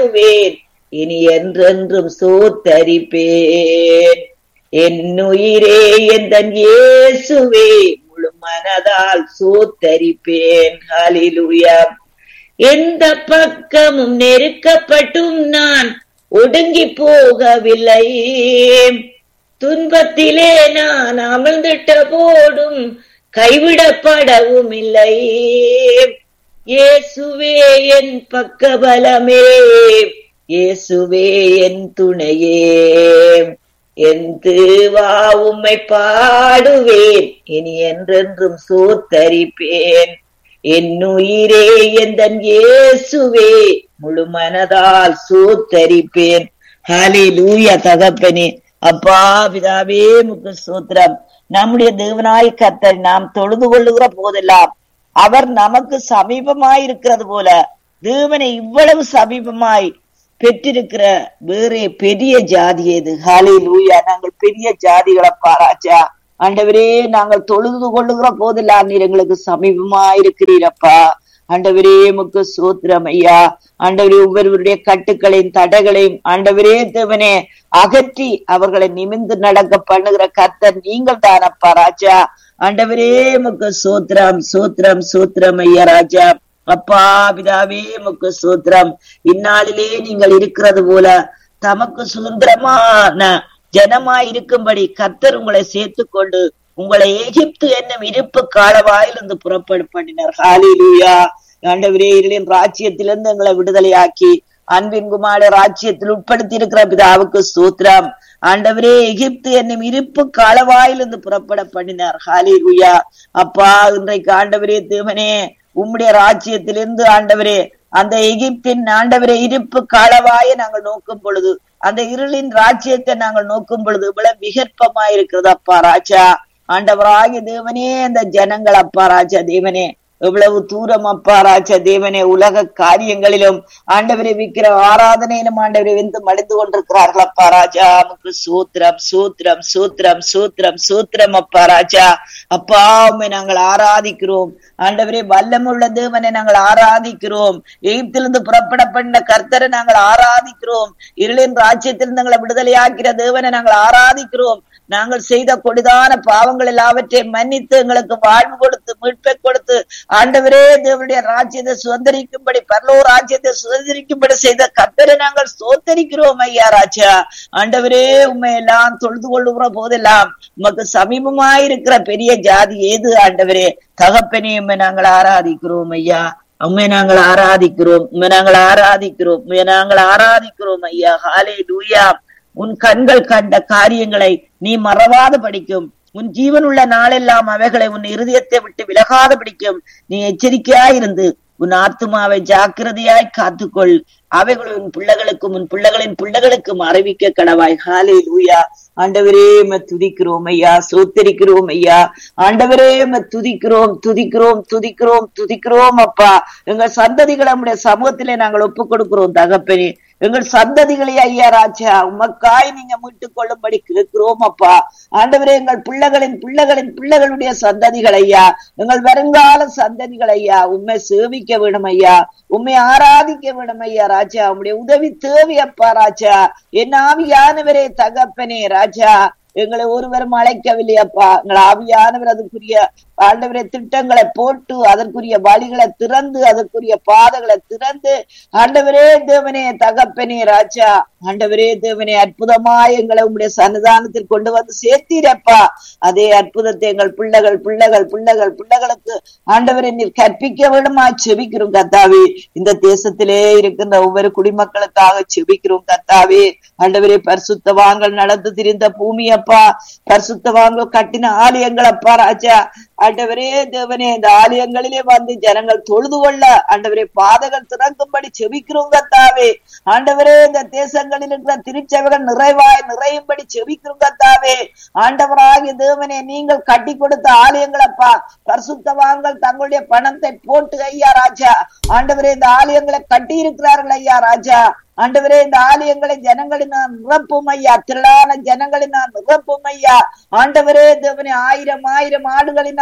பாடுவேன் இனி என்றென்றும் சோத்தரிப்பேன் என் உயிரே எந்தன் இயேசுவே முழு மனதால் சோத்தரிப்பேன் ஹalleluya எந்த பக்கமும் நெருக்கப்பட்டும் நான் ஒடுங்கி போகவில்லை துன்பத்திலே நான் அமர்ந்திட்ட போடும் கைவிடப்படவும் இல்லை இயேசுவே என் பக்கபலமே இயேசுவே என் துணையே என் திருவா உம்மை பாடுவேன் இனி என்றென்றும் சோத்தரிப்பேன் என் உயிரே எந்தன் இயேசுவே முழு மனதால் சோத்தரிப்பேன் ஹாலே லூயா தகப்பனே அப்பா பிதாவே முக்கு சூத்திரம் நம்முடைய தேவனாய் கத்தர் நாம் தொழுது கொள்ளுகிற போதெல்லாம் அவர் நமக்கு சமீபமாய் இருக்கிறது போல தேவனை இவ்வளவு சமீபமாய் பெற்றிருக்கிற வேறே பெரிய ஜாதி எது ஹாலே லூயா நாங்கள் பெரிய ஜாதிகளை பாராச்சா ஆண்டவரே நாங்கள் தொழுது கொள்ளுகிற போதெல்லாம் நீர் எங்களுக்கு சமீபமா இருக்கிறீரப்பா ஆண்டவரே முக்கு சூத்திரம் ஐயா ஆண்டவரே ஒவ்வொருவருடைய கட்டுக்களையும் தடைகளையும் ஆண்டவரே தேவனே அகற்றி அவர்களை நிமிந்து நடக்க பண்ணுகிற கர்த்தர் நீங்கள் தானப்பா ராஜா ஆண்டவரே முக்கு சூத்திரம் சூத்திரம் சூத்திரம் ஐயா ராஜா அப்பா பிதாவே முக்கு சூத்திரம் இந்நாளிலே நீங்கள் இருக்கிறது போல தமக்கு சுதந்திரமான ஜனமாய் இருக்கும்படி கர்த்தர் உங்களை சேர்த்து கொண்டு உங்களை எகிப்து என்னும் இருப்பு காலவாயிலிருந்து புறப்படு பண்ணினார் ஹாலிலூயா ஆண்டவரே இருளின் ராஜ்யத்திலிருந்து எங்களை விடுதலையாக்கி அன்பின் குமார ராஜ்யத்தில் உட்படுத்தி இருக்கிற பிதாவுக்கு சூத்திரம் ஆண்டவரே எகிப்து என்னும் இருப்பு காலவாயிலிருந்து புறப்பட பண்ணினார் ஹாலிலூயா அப்பா இன்றைக்கு ஆண்டவரே தேவனே உம்முடைய ராஜ்யத்திலிருந்து ஆண்டவரே அந்த எகிப்தின் ஆண்டவரே இருப்பு காலவாய நாங்கள் நோக்கும் பொழுது அந்த இருளின் ராஜ்யத்தை நாங்கள் நோக்கும் பொழுது இவ்வளவு விகற்பமா இருக்கிறது அப்பா ராஜா ஆண்டவராகிய தேவனே அந்த ஜனங்கள் அப்பா ராஜா தேவனே எவ்வளவு தூரம் அப்பா ராஜா தேவனே உலக காரியங்களிலும் ஆண்டவரை விக்கிற ஆராதனையிலும் ஆண்டவரை வெந்து மடிந்து கொண்டிருக்கிறார்கள் அப்பா ராஜா நமக்கு சூத்திரம் சூத்திரம் சூத்திரம் சூத்திரம் சூத்திரம் அப்பா ராஜா அப்பா உண்மை நாங்கள் ஆராதிக்கிறோம் ஆண்டவரே வல்லமுள்ள தேவனை நாங்கள் ஆராதிக்கிறோம் எகிப்திலிருந்து புறப்பட பண்ண கர்த்தரை நாங்கள் ஆராதிக்கிறோம் இருளின் ராஜ்யத்திலிருந்து எங்களை விடுதலையாக்கிற தேவனை நாங்கள் ஆராதிக்கிறோம் நாங்கள் செய்த கொடிதான பாவங்கள் எல்லாவற்றையும் மன்னித்து எங்களுக்கு வாழ்வு கொடுத்து மீட்பை கொடுத்து ஆண்டவரே தேவனுடைய ராஜ்யத்தை சுதந்திரிக்கும்படி பரலோ ராஜ்யத்தை சுதந்திரிக்கும்படி செய்த கத்தரை நாங்கள் சோத்தரிக்கிறோம் ஐயா ராஜா ஆண்டவரே உண்மை எல்லாம் தொழுது கொள்ளுகிற போதெல்லாம் உமக்கு சமீபமாயிருக்கிற பெரிய ஜாதி ஏது ஆண்டவரே தகப்பனே உண்மை நாங்கள் ஆராதிக்கிறோம் ஐயா உண்மை நாங்கள் ஆராதிக்கிறோம் உண்மை நாங்கள் ஆராதிக்கிறோம் உண்மை நாங்கள் ஆராதிக்கிறோம் ஐயா ஹாலே லூயா உன் கண்கள் கண்ட காரியங்களை நீ மறவாத படிக்கும் உன் ஜீவனுள்ள நாளெல்லாம் அவைகளை உன் இருதயத்தை விட்டு விலகாத பிடிக்கும் நீ எச்சரிக்கையாயிருந்து உன் ஆத்துமாவை ஜாக்கிரதையாய் காத்துக்கொள் அவைகள் உன் பிள்ளைகளுக்கும் உன் பிள்ளைகளின் பிள்ளைகளுக்கும் அறிவிக்க கடவாய் ஹாலே லூயா ஆண்டவரே ம துதிக்கிறோம் ஐயா சோத்தரிக்கிறோம் ஐயா ஆண்டவரே ம துதிக்கிறோம் துதிக்கிறோம் துதிக்கிறோம் துதிக்கிறோம் அப்பா எங்கள் சந்ததிகளை நம்முடைய சமூகத்திலே நாங்கள் ஒப்புக் கொடுக்கிறோம் தகப்பனே எங்கள் சந்ததிகளை ஐயா ராஜா உமக்காய் நீங்க மீட்டுக் கொள்ளும்படி கேட்கிறோம் அப்பா ஆண்டவரே எங்கள் பிள்ளைகளின் பிள்ளைகளின் பிள்ளைகளுடைய சந்ததிகள் ஐயா எங்கள் வருங்கால சந்ததிகள் ஐயா உண்மை சேவிக்க வேணும் ஐயா உண்மை ஆராதிக்க வேணும் ஐயா ராஜா உம்முடைய உதவி தேவை அப்பா ராஜா என் ஆவியானவரே தகப்பனே ராஜா எங்களை ஒருவரும் அழைக்கவில்லையப்பா எங்கள் ஆவியானவர் அதுக்குரிய ஆண்டவரே திட்டங்களை போட்டு அதற்குரிய வழிகளை திறந்து அதற்குரிய பாதைகளை திறந்து ஆண்டவரே தேவனே தகப்பனே ராஜா ஆண்டவரே தேவனே அற்புதமாய் எங்களை உங்களுடைய சன்னிதானத்தில் கொண்டு வந்து சேர்த்தீரப்பா அதே அற்புதத்தை எங்கள் பிள்ளைகள் பிள்ளைகள் பிள்ளைகள் பிள்ளைகளுக்கு ஆண்டவரை நீர் கற்பிக்க வேண்டுமா செபிக்கிறோம் கத்தாவே இந்த தேசத்திலே இருக்கின்ற ஒவ்வொரு குடிமக்களுக்காக செபிக்கிறோம் கத்தாவே ஆண்டவரே பரிசுத்தவாங்கள் நடந்து திரிந்த பூமி அப்பா பரிசுத்தவாங்கள் கட்டின ஆலயங்கள் அப்பா ராஜா ஆண்டவரே தேவனே இந்த ஆலயங்களிலே வந்து ஜனங்கள் தொழுது கொள்ள ஆண்டவரே பாதைகள் திறங்கும்படி செபிக்கிறோம் கத்தாவே ஆண்டவரே இந்த தேசங்களில் இருக்கிற திருச்சபைகள் நிறைவாய் நிறையும்படி செபிக்கிறோம் கத்தாவே ஆண்டவராகிய தேவனே நீங்கள் கட்டி கொடுத்த ஆலயங்களப்பா பரிசுத்தவான்கள் தங்களுடைய பணத்தை போட்டு ஐயா ராஜா ஆண்டவரே இந்த ஆலயங்களை கட்டி இருக்கிறார்கள் ஐயா ராஜா ஆண்டவரே இந்த ஆலயங்களை ஜனங்களினால் நிரப்பும் ஐயா திரளான ஜனங்களினால் நிரப்பும் ஐயா ஆண்டவரே தேவனே ஆயிரம் ஆயிரம் ஆடுகளினால்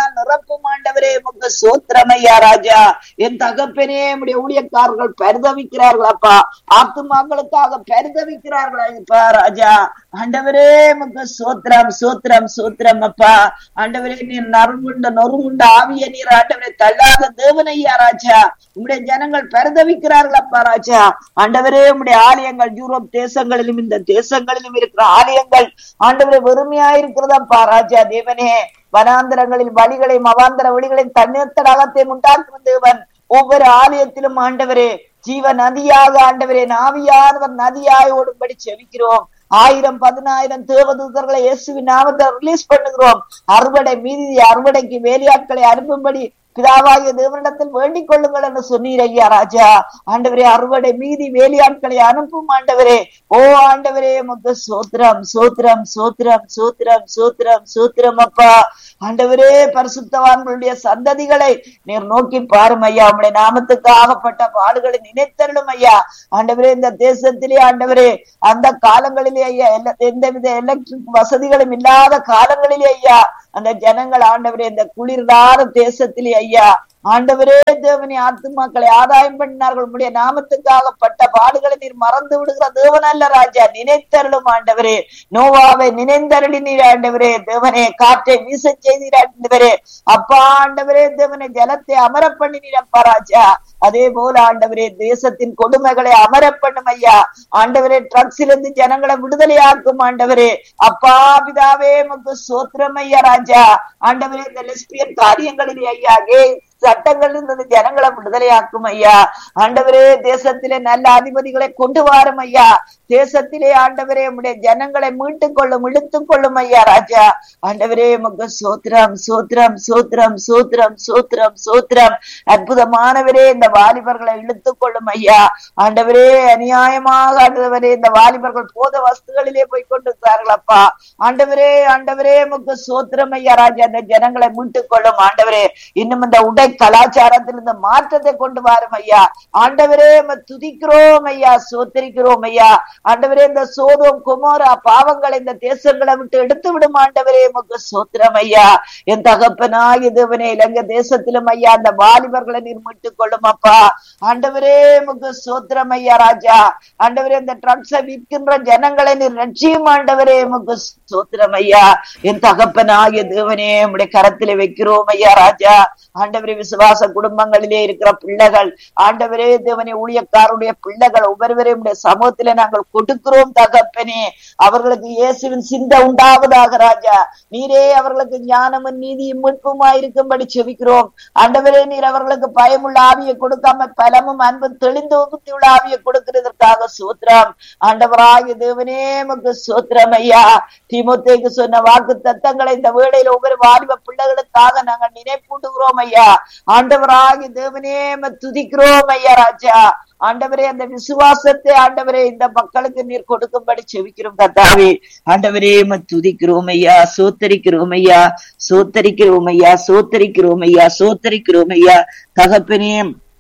ஆவியினால் நிரப்பும் ஆண்டவரே உங்க சோத்திரமையா ராஜா என் தகப்பனே உடைய ஊழியக்காரர்கள் பரிதவிக்கிறார்கள் அப்பா ஆத்துமாக்களுக்காக பரிதவிக்கிறார்கள் அப்பா ராஜா ஆண்டவரே உங்க சோத்திரம் சோத்திரம் சோத்திரம் அப்பா ஆண்டவரே நீர் நறுங்குண்ட நொறுங்குண்ட ஆவிய நீர் ஆண்டவரே தள்ளாத தேவனையா ராஜா உம்முடைய ஜனங்கள் பரிதவிக்கிறார்கள் அப்பா ராஜா ஆண்டவரே உம்முடைய ஆலயங்கள் யூரோப் தேசங்களிலும் இந்த தேசங்களிலும் இருக்கிற ஆலயங்கள் ஆண்டவரே வெறுமையா இருக்கிறதப்பா ராஜா தேவனே வனாந்தரங்களில் வழிகளையும் அவாந்தர வழிகளையும் தண்ணீர் தடாகத்தையும் உண்டாக்கும் தேவன் ஒவ்வொரு ஆலயத்திலும் ஆண்டவரே ஜீவ நதியாக ஆண்டவரே நாவியானவர் நதியாய் ஓடும்படி செவிக்கிறோம் ஆயிரம் பதினாயிரம் தேவதூதர்களை இயேசுவின் நாமத்தை ரிலீஸ் பண்ணுகிறோம் அறுவடை மீதி அறுவடைக்கு வேலையாட்களை அனுப்பும்படி பிதாவாகிய தேவனிடத்தில் வேண்டிக் கொள்ளுங்கள் என்று சொன்னீர் ஐயா ராஜா ஆண்டவரே அறுவடை மீதி வேலையாட்களை அனுப்பும் ஆண்டவரே ஓ ஆண்டவரே முத்த சோத்திரம் சோத்திரம் சோத்திரம் சோத்திரம் சோத்திரம் சோத்திரம் அப்பா ஆண்டவரே பரிசுத்தவான்களுடைய சந்ததிகளை நீர் நோக்கி பாரும் ஐயா உங்களுடைய நாமத்துக்கு ஆகப்பட்ட பாடுகளை நினைத்தருளும் ஐயா ஆண்டவரே இந்த தேசத்திலே ஆண்டவரே அந்த காலங்களிலே ஐயா எந்தவித எலக்ட்ரிக் வசதிகளும் இல்லாத காலங்களிலே ஐயா அந்த ஜனங்கள் ஆண்டவரே இந்த குளிர்தார தேசத்திலே ஐயா ஆண்டவரே தேவனி ஆத்துமாக்களை ஆதாயம் பண்ணினார்கள் உங்களுடைய நாமத்துக்காக பட்ட பாடுகளை நீர் மறந்து விடுகிற தேவன் அல்ல ராஜா நினைத்தருளும் ஆண்டவரே நோவாவை நினைந்தருளி நீர் ஆண்டவரே தேவனே காற்றை வீச செய்தீர் ஆண்டவரே அப்பா ஆண்டவரே தேவனை ஜலத்தை அமர பண்ணினீர் அப்பா ராஜா அதே போல ஆண்டவரே தேசத்தின் கொடுமைகளை அமர பண்ணும் ஐயா ஆண்டவரே ட்ரக்ஸில் இருந்து ஜனங்களை விடுதலையாக்கும் ஆண்டவரே அப்பா பிதாவே மக்கு சோத்திரம் ஐயா ராஜா ஆண்டவரே இந்த லெஸ்பியன் காரியங்களிலே ஐயா கே சட்டங்கள் இருந்தது ஜனங்களை விடுதலையாக்கும் ஐயா ஆண்டவரே தேசத்திலே நல்ல அதிபதிகளை கொண்டு வாரும் ஐயா தேசத்திலே ஆண்டவரே உடைய ஜனங்களை மீட்டுக் கொள்ளும் இழுத்துக் கொள்ளும் ஐயா ராஜா ஆண்டவரே முக சோத்திரம் சோத்திரம் சோத்திரம் சோத்திரம் சோத்திரம் சோத்திரம் அற்புதமானவரே இந்த வாலிபர்களை இழுத்துக் கொள்ளும் ஐயா ஆண்டவரே அநியாயமாக ஆண்டவரே இந்த வாலிபர்கள் போத வஸ்துகளிலே போய் கொண்டிருக்கிறார்கள் அப்பா ஆண்டவரே ஆண்டவரே முக சோத்திரம் ஐயா ராஜா இந்த ஜனங்களை மீட்டுக் கொள்ளும் ஆண்டவரே இன்னும் இந்த உடை கலாச்சாரத்தில் இந்த மாற்றத்தை கொண்டு வரும் ஐயா ஆண்டவரே துதிக்கிறோம் ஐயா சோத்தரிக்கிறோம் ஐயா ஆண்டவரே இந்த சோதம் குமாரா பாவங்களை இந்த தேசங்களை விட்டு எடுத்து விடும் ஆண்டவரே முக சோத்திரம் ஐயா என் தகப்பனாய் தேவனே இலங்கை தேசத்திலும் ஐயா அந்த வாலிபர்களை நீர் மீட்டுக் கொள்ளும் அப்பா ஆண்டவரே முக சோத்திரம் ஐயா ராஜா ஆண்டவரே இந்த ட்ரக்ஸை விற்கின்ற ஜனங்களை நீர் ரட்சியும் ஆண்டவரே முக சோத்திரம் ஐயா என் தகப்பனாகிய தேவனே உடைய கரத்திலே வைக்கிறோம் ஐயா ராஜா ஆண்டவரே விசுவாச குடும்பங்களிலே இருக்கிற பிள்ளைகள் ஆண்டவரே தேவனே ஊழியக்காருடைய பிள்ளைகள் ஒவ்வொருவரையும் சமூகத்திலே நாங்கள் கொடுக்கிறோம் தகப்பனே அவர்களுக்கு இயேசுவின் சிந்த உண்டாவதாக ராஜா நீரே அவர்களுக்கு ஞானமும் நீதியும் மீட்புமா இருக்கும்படி செவிக்கிறோம் ஆண்டவரே நீர் அவர்களுக்கு பயமுள்ள ஆவியை கொடுக்காம பலமும் அன்பும் தெளிந்து உள்ள ஆவியை கொடுக்கிறதற்காக சூத்திரம் ஆண்டவராகிய தேவனே மக்கு சூத்திரம் ஐயா திமுத்தைக்கு சொன்ன வாக்கு தத்தங்களை இந்த வேளையில் ஒவ்வொரு வாலிப பிள்ளைகளுக்காக நாங்கள் நினைப்பூட்டுகிறோம் ஐயா ஆண்டவராகி தேவனே துதிக்கிறோம் ஐயா ராஜா ஆண்டவரே அந்த விசுவாசத்தை ஆண்டவரே இந்த மக்களுக்கு நீர் கொடுக்கும்படி செவிக்கிறோம் கத்தாவே ஆண்டவரே துதிக்கிறோம் ஐயா சோத்தரிக்கிறோம் ஐயா சோத்தரிக்கிறோம் ஐயா சோத்தரிக்கிறோம் ஐயா சோத்தரிக்கிறோம் ஐயா தகப்பனே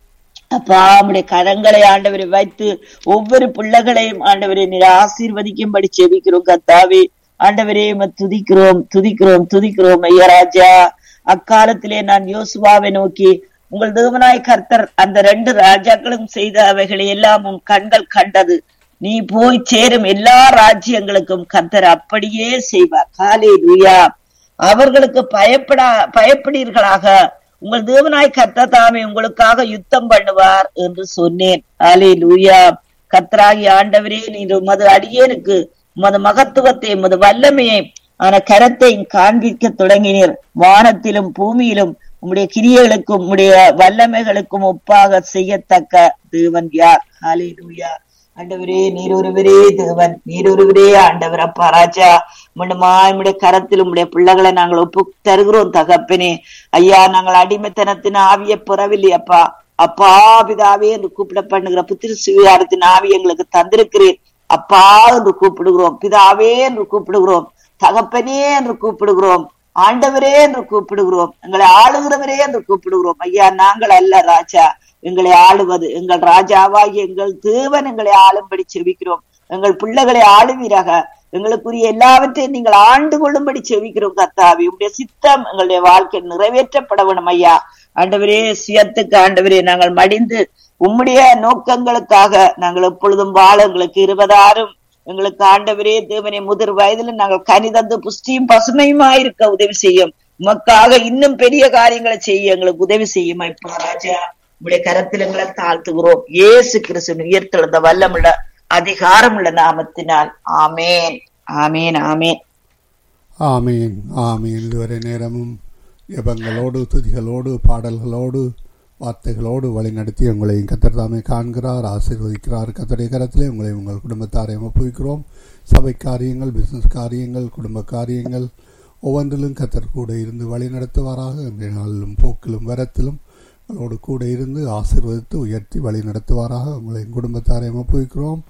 அப்பா உடைய கரங்களை ஆண்டவரை வைத்து ஒவ்வொரு பிள்ளைகளையும் ஆண்டவரை நீர் ஆசீர்வதிக்கும்படி செவிக்கிறோம் கத்தாவே ஆண்டவரே துதிக்கிறோம் துதிக்கிறோம் துதிக்கிறோம் ஐயா ராஜா அக்காலத்திலே நான் யோசுவாவை நோக்கி உங்கள் தேவனாய் கர்த்தர் அந்த ரெண்டு ராஜாக்களும் செய்த அவைகளை எல்லாம் உன் கண்கள் கண்டது நீ போய் சேரும் எல்லா ராஜ்யங்களுக்கும் கர்த்தர் அப்படியே செய்வார் காலே லூயா அவர்களுக்கு பயப்படா பயப்படீர்களாக உங்கள் தேவனாய் கர்த்தர் தாமே உங்களுக்காக யுத்தம் பண்ணுவார் என்று சொன்னேன் ஆலே லூயா கர்த்தராகி ஆண்டவரே நீ உமது அடியேனுக்கு உமது மகத்துவத்தை உமது வல்லமையை ஆன கரத்தை காண்பிக்க தொடங்கினீர் வானத்திலும் பூமியிலும் உம்முடைய கிரியைகளுக்கும் உம்முடைய வல்லமைகளுக்கும் ஒப்பாக செய்யத்தக்க தேவன் யார் ஹாலே லூயா ஆண்டவரே நீர் ஒருவரே தேவன் நீர் ஒருவரே ஆண்டவர் அப்பா ராஜா மீண்டுமா உடைய கரத்தில் உடைய பிள்ளைகளை நாங்கள் ஒப்பு தருகிறோம் தகப்பனே ஐயா நாங்கள் அடிமைத்தனத்தின் ஆவிய பெறவில்லை அப்பா அப்பா பிதாவே என்று கூப்பிட பண்ணுகிற புத்திர சுவிகாரத்தின் ஆவி எங்களுக்கு தந்திருக்கிறேன் அப்பா என்று கூப்பிடுகிறோம் பிதாவே என்று கூப்பிடுகிறோம் தகப்பனே என்று கூப்பிடுகிறோம் ஆண்டவரே என்று கூப்பிடுகிறோம் எங்களை ஆளுகிறவரே என்று கூப்பிடுகிறோம் ஐயா நாங்கள் அல்ல ராஜா எங்களை ஆளுவது எங்கள் ராஜாவாகி எங்கள் தேவன் எங்களை ஆளும்படி செவிக்கிறோம் எங்கள் பிள்ளைகளை ஆளுவீராக எங்களுக்குரிய எல்லாவற்றையும் நீங்கள் ஆண்டு கொள்ளும்படி செவிக்கிறோம் கர்த்தாவி உங்களுடைய சித்தம் எங்களுடைய வாழ்க்கை நிறைவேற்றப்பட வேணும் ஐயா ஆண்டவரே சுயத்துக்கு ஆண்டவரே நாங்கள் மடிந்து உம்முடைய நோக்கங்களுக்காக நாங்கள் எப்பொழுதும் வாழ எங்களுக்கு இருபதாயிரம் எங்களுக்கு ஆண்டவரே தேவனை முதிர் வயதில் நாங்கள் கனிதந்து புஷ்டியும் பசுமையுமா இருக்க உதவி செய்யும் உமக்காக இன்னும் பெரிய காரியங்களை செய்ய எங்களுக்கு உதவி செய்யும் இப்போ ராஜா உங்களுடைய கரத்தில் எங்களை தாழ்த்துகிறோம் இயேசு கிறிஸ்து உயர்த்தெழுந்த வல்லமுள்ள அதிகாரமுள்ள நாமத்தினால் ஆமேன் ஆமேன் ஆமேன் ஆமீன் ஆமீன் இதுவரை நேரமும் ஜபங்களோடு துதிகளோடு பாடல்களோடு வார்த்தைகளோடு வழிநடத்தி உங்களையும் கத்தர் தாமே காண்கிறார் ஆசீர்வதிக்கிறார் கத்தருடைய கரத்திலே உங்களை உங்கள் குடும்பத்தாரையும் ஒப்புவிக்கிறோம் சபை காரியங்கள் பிசினஸ் காரியங்கள் குடும்ப காரியங்கள் ஒவ்வொன்றிலும் கத்தர் கூட இருந்து வழி நடத்துவாராக இன்றைய நாளிலும் போக்கிலும் வரத்திலும் உங்களோடு கூட இருந்து ஆசீர்வதித்து உயர்த்தி வழி நடத்துவாராக உங்களையும் குடும்பத்தாரையும் ஒப்புவிக்கிறோம்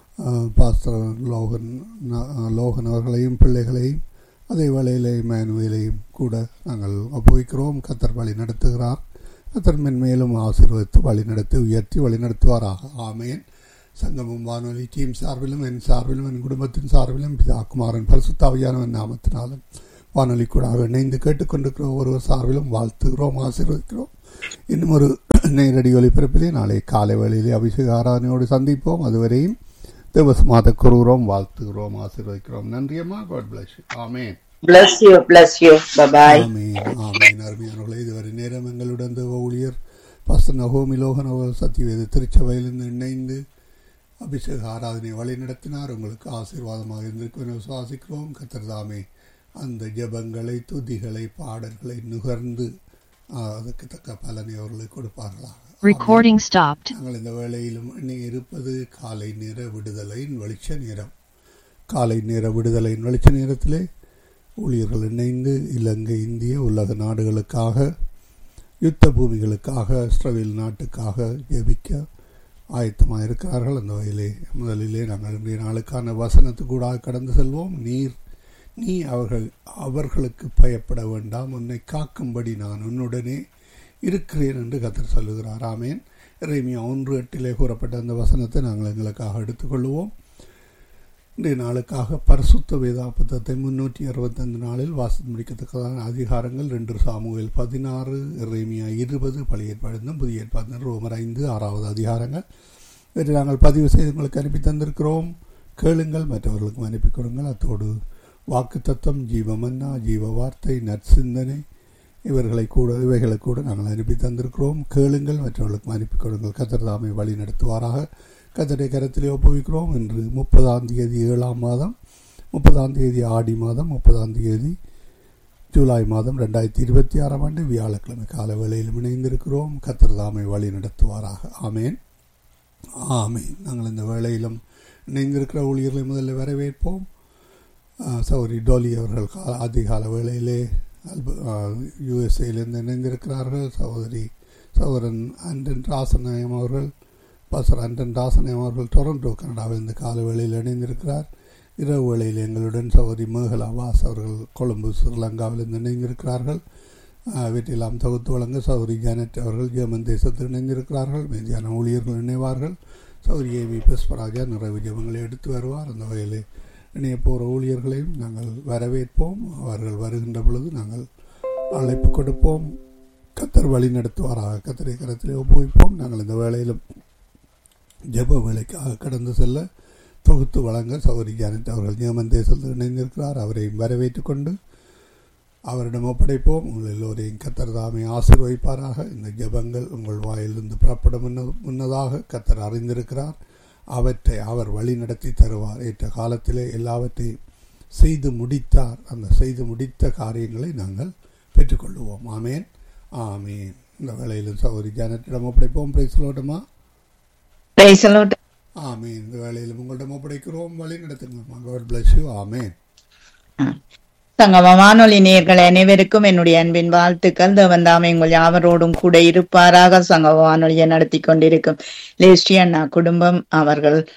பாஸ்டர் லோகன் லோகன் அவர்களையும் பிள்ளைகளையும் அதே வேளையிலே மேனுவேலையும் கூட நாங்கள் ஒப்புவிக்கிறோம் கத்தர் வழி நடத்துகிறார் கத்தர் மென்மேலும் ஆசீர்வதித்து வழி நடத்தி உயர்த்தி வழி நடத்துவாராக ஆமேன் சங்கமும் வானொலி டீம் சார்பிலும் என் சார்பிலும் என் குடும்பத்தின் சார்பிலும் பிதாக்குமாரன் பரிசுத்தாவியானவன் நாமத்தினாலும் வானொலி கூட இணைந்து கேட்டுக்கொண்டிருக்கிற ஒருவர் சார்பிலும் வாழ்த்துகிறோம் ஆசீர்வதிக்கிறோம் இன்னும் ஒரு நேரடி ஒலிபரப்பிலே நாளை காலை வேளையிலே அபிஷேக ஆராதனையோடு சந்திப்போம் அதுவரையும் தேவசமாத கூறுகிறோம் வாழ்த்துகிறோம் ஆசீர்வதிக்கிறோம் நன்றியம்மா God bless amen bless you bless you bye bye ஆமீன் ஆமீன் அருமையானவர்களே இதுவரை நேரம் எங்களுடன் தேவ ஊழியர் பாஸ்டர் நகோமி லோகன் அவர்கள் சத்தியவேத திருச்சபையிலிருந்து இணைந்து அபிஷேக ஆராதனை வழி நடத்தினார் உங்களுக்கு ஆசீர்வாதமாக இருந்திருக்கும் என விசுவாசிக்கிறோம் கத்திரதாமே அந்த ஜெபங்களை துதிகளை பாடல்களை நுகர்ந்து அதுக்கு தக்க பலனை அவர்களுக்கு கொடுப்பார்களாக Recording stopped. நாங்கள் இந்த வேளையிலும் எண்ணி இருப்பது காலை நேர விடுதலையின் வெளிச்ச நேரம் காலை நேர விடுதலையின் வெளிச்ச நேரத்திலே ஊழியர்கள் இணைந்து இலங்கை இந்திய உலக நாடுகளுக்காக யுத்த பூமிகளுக்காக இஸ்ரேல் நாட்டுக்காக ஜெபிக்க ஆயத்தமாக இருக்கிறார்கள் அந்த வகையிலே முதலிலே நாங்கள் இன்றைய நாளுக்கான வசனத்துக்கூடாக கடந்து செல்வோம் நீர் நீ அவர்கள் அவர்களுக்கு பயப்பட வேண்டாம் உன்னை காக்கும்படி நான் உன்னுடனே இருக்கிறேன் என்று கத்தர் சொல்லுகிறார் ஆமேன் இறைமையா ஒன்று எட்டிலே கூறப்பட்ட அந்த வசனத்தை நாங்கள் எங்களுக்காக எடுத்துக்கொள்வோம் இன்றைய நாளுக்காக பரிசுத்த வேதா புத்தகத்தை முன்னூற்றி அறுபத்தைந்து நாளில் வாசித்து முடிக்கத்தக்கதான அதிகாரங்கள் ரெண்டு சாமுவேல் பதினாறு இறைமையா இருபது பழைய ஏற்பாடு புதிய ஏற்பாடு ரோமர் ஐந்து ஆறாவது அதிகாரங்கள் இவற்றை நாங்கள் பதிவு செய்து உங்களுக்கு அனுப்பி தந்திருக்கிறோம் கேளுங்கள் மற்றவர்களுக்கும் அனுப்பி கொடுங்கள் அத்தோடு வாக்கு தத்துவம் ஜீவமன்னா ஜீவ வார்த்தை நற்சிந்தனை இவர்களை கூட இவைகளை கூட நாங்கள் அனுப்பி தந்திருக்கிறோம் கேளுங்கள் மற்றவர்களுக்கும் அனுப்பி கொடுங்கள் கத்திரதாமை வழி நடத்துவாராக கத்தரை கரத்திலே ஒப்புவிக்கிறோம் இன்று முப்பதாம் தேதி ஏழாம் மாதம் முப்பதாம் தேதி ஆடி மாதம் முப்பதாம் தேதி ஜூலை மாதம் ரெண்டாயிரத்தி இருபத்தி ஆறாம் ஆண்டு வியாழக்கிழமை கால வேளையிலும் இணைந்திருக்கிறோம் கத்திரதாமை வழி நடத்துவாராக ஆமேன் ஆமேன் நாங்கள் இந்த வேளையிலும் இணைந்திருக்கிற ஊழியர்களை முதல்ல வரவேற்போம் சௌரி டோலி அவர்கள் கா அதிகால வேளையிலே யுஎஸ்ஏயிலிருந்து இணைந்திருக்கிறார்கள் சகோதரி சகோதரன் அண்டன் ராசநாயம் அவர்கள் பாசர் அண்டன் ராசநாயம் அவர்கள் டொரண்டோ கனடாவிலிருந்து கால வேளையில் இணைந்திருக்கிறார் இரவு வேளையில் எங்களுடன் சகோதரி மேகலா வாஸ் அவர்கள் கொழும்பு ஸ்ரீலங்காவிலிருந்து இணைந்திருக்கிறார்கள் வீட்டிலாம் தொகுத்து வழங்க சௌரி ஜானட் அவர்கள் ஜெர்மன் தேசத்தில் இணைந்திருக்கிறார்கள் மீதியான ஊழியர்கள் இணைவார்கள் சௌரி ஏவி புஷ்பராஜா நிறைவு ஜபங்களை எடுத்து வருவார் அந்த வகையில் இணைய போகிற ஊழியர்களையும் நாங்கள் வரவேற்போம் அவர்கள் வருகின்ற பொழுது நாங்கள் அழைப்பு கொடுப்போம் கத்தர் வழி நடத்துவாராக கத்தரை கரத்திலே ஒப்புவிப்போம் நாங்கள் இந்த வேளையிலும் ஜெப வேலைக்காக கடந்து செல்ல தொகுத்து வழங்க சௌரி ஜானட் அவர்கள் நியமன் தேசத்தில் இணைந்திருக்கிறார் அவரையும் வரவேற்று கொண்டு அவரிடம் ஒப்படைப்போம் உங்கள் எல்லோரையும் கத்தர் தாமே ஆசிர்வதிப்பாராக இந்த ஜெபங்கள் உங்கள் வாயிலிருந்து புறப்படும் முன்னதாக கத்தர் அறிந்திருக்கிறார் அவற்றை அவர் வழி நடத்தி தருவார் ஏற்ற காலத்திலே எல்லாவற்றையும் செய்து முடித்தார் அந்த செய்து முடித்த காரியங்களை நாங்கள் பெற்றுக்கொள்வோம் ஆமேன் ஆமேன் இந்த வேளையிலும் சௌரி ஜானட்டிடம் ஒப்படைப்போம் பிரைஸ்லோட்டமா ஆமேன் இந்த வேளையிலும் உங்களிடம் ஒப்படைக்கிறோம் வழி நடத்துங்க ஆமேன் சங்கம வானொலி நேர்கள் அனைவருக்கும் என்னுடைய அன்பின் வாழ்த்துக்கள் தேவன் தாமே உங்கள் யாவரோடும் கூட இருப்பாராக சங்கம வானொலியை நடத்தி கொண்டிருக்கும் லேஸ்டி அண்ணா குடும்பம் அவர்கள்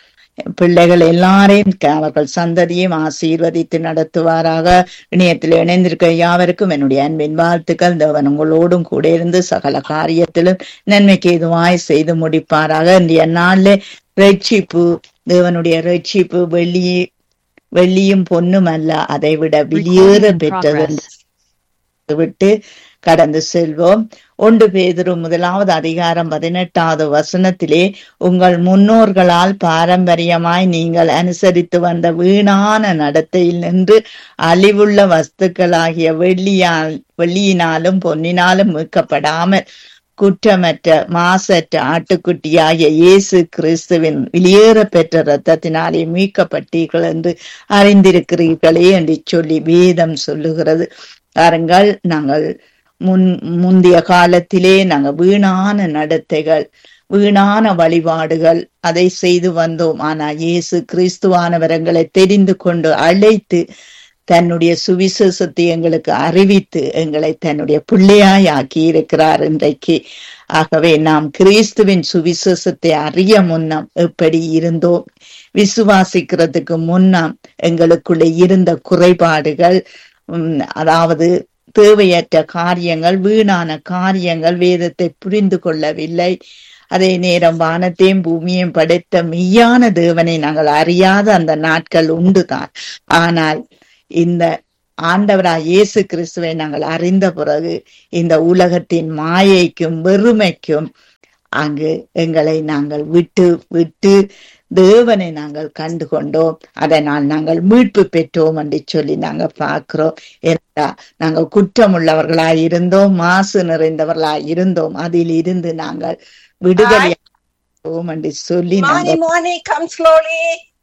பிள்ளைகள் எல்லாரையும் க- அவர்கள் சந்ததியும் ஆசீர்வதித்து நடத்துவாராக இணையத்தில் இணைந்திருக்க யாவருக்கும் என்னுடைய அன்பின் வாழ்த்துக்கள் தேவன் உங்களோடும் கூட இருந்து சகல காரியத்திலும் நன்மைக்கு எதுவாய் செய்து முடிப்பாராக இன்றைய நாளிலே ரட்சிப்பு தேவனுடைய ரட்சிப்பு வெள்ளி வெள்ளியும் பொன்னும் அல்ல அதை விட வெளியேற Recording in பெற்றது progress. விட்டு கடந்து செல்வோம் ஒன்று பேதுரு முதலாவது அதிகாரம் பதினெட்டாவது வசனத்திலே உங்கள் முன்னோர்களால் பாரம்பரியமாய் நீங்கள் அனுசரித்து வந்த வீணான நடத்தையில் நின்று அழிவுள்ள வஸ்துக்களாகிய வெள்ளியால் வெள்ளியினாலும் பொன்னினாலும் மீட்கப்படாமல் குற்றமற்ற மாசற்ற ஆட்டுக்குட்டியாகிய இயேசு கிறிஸ்துவின் வெளியேற பெற்ற இரத்தத்தினாலே மீட்கப்பட்டீர்கள் என்று அறிந்திருக்கிறீர்களே என்று சொல்லி வேதம் சொல்லுகிறது பாருங்கள் நாங்கள் முன் முந்தைய காலத்திலே நாங்கள் வீணான நடத்தைகள் வீணான வழிபாடுகள் அதை செய்து வந்தோம் ஆனா இயேசு கிறிஸ்துவானவர் எங்களை தெரிந்து கொண்டு அழைத்து தன்னுடைய சுவிசேஷத்தை எங்களுக்கு அறிவித்து எங்களை தன்னுடைய பிள்ளையாய் ஆக்கி இருக்கிறார் இன்றைக்கு ஆகவே நாம் கிறிஸ்துவின் சுவிசேஷத்தை அறிய முன்னம் எப்படி இருந்தோம் விசுவாசிக்கிறதுக்கு முன்னம் எங்களுக்குள்ள இருந்த குறைபாடுகள் உம், அதாவது தேவையற்ற காரியங்கள் வீணான காரியங்கள் வேதத்தை புரிந்து கொள்ளவில்லை அதே நேரம் வானத்தையும் பூமியையும் படைத்த மெய்யான தேவனை நாங்கள் அறியாத அந்த நாட்கள் உண்டுதான் ஆனால் இந்த ஆண்டவராய் இயேசு கிறிஸ்துவை நாங்கள் அறிந்த பிறகு இந்த உலகத்தின் மாயைக்கும் வெறுமைக்கும் அங்கு எங்களை நாங்கள் விட்டு விட்டு தேவனை நாங்கள் கண்டு கொண்டோம் அதனால் நாங்கள் மீட்பு பெற்றோம் என்று சொல்லி நாங்க பார்க்கிறோம் ஏன்னா நாங்கள் குற்றமுள்ளவர்களாய் இருந்தோம் மாசு நிறைந்தவர்களாய் இருந்தோம் அதில் இருந்து நாங்கள் விடுதலை என்று சொல்லி Money, நாங்கள் money, come slowly.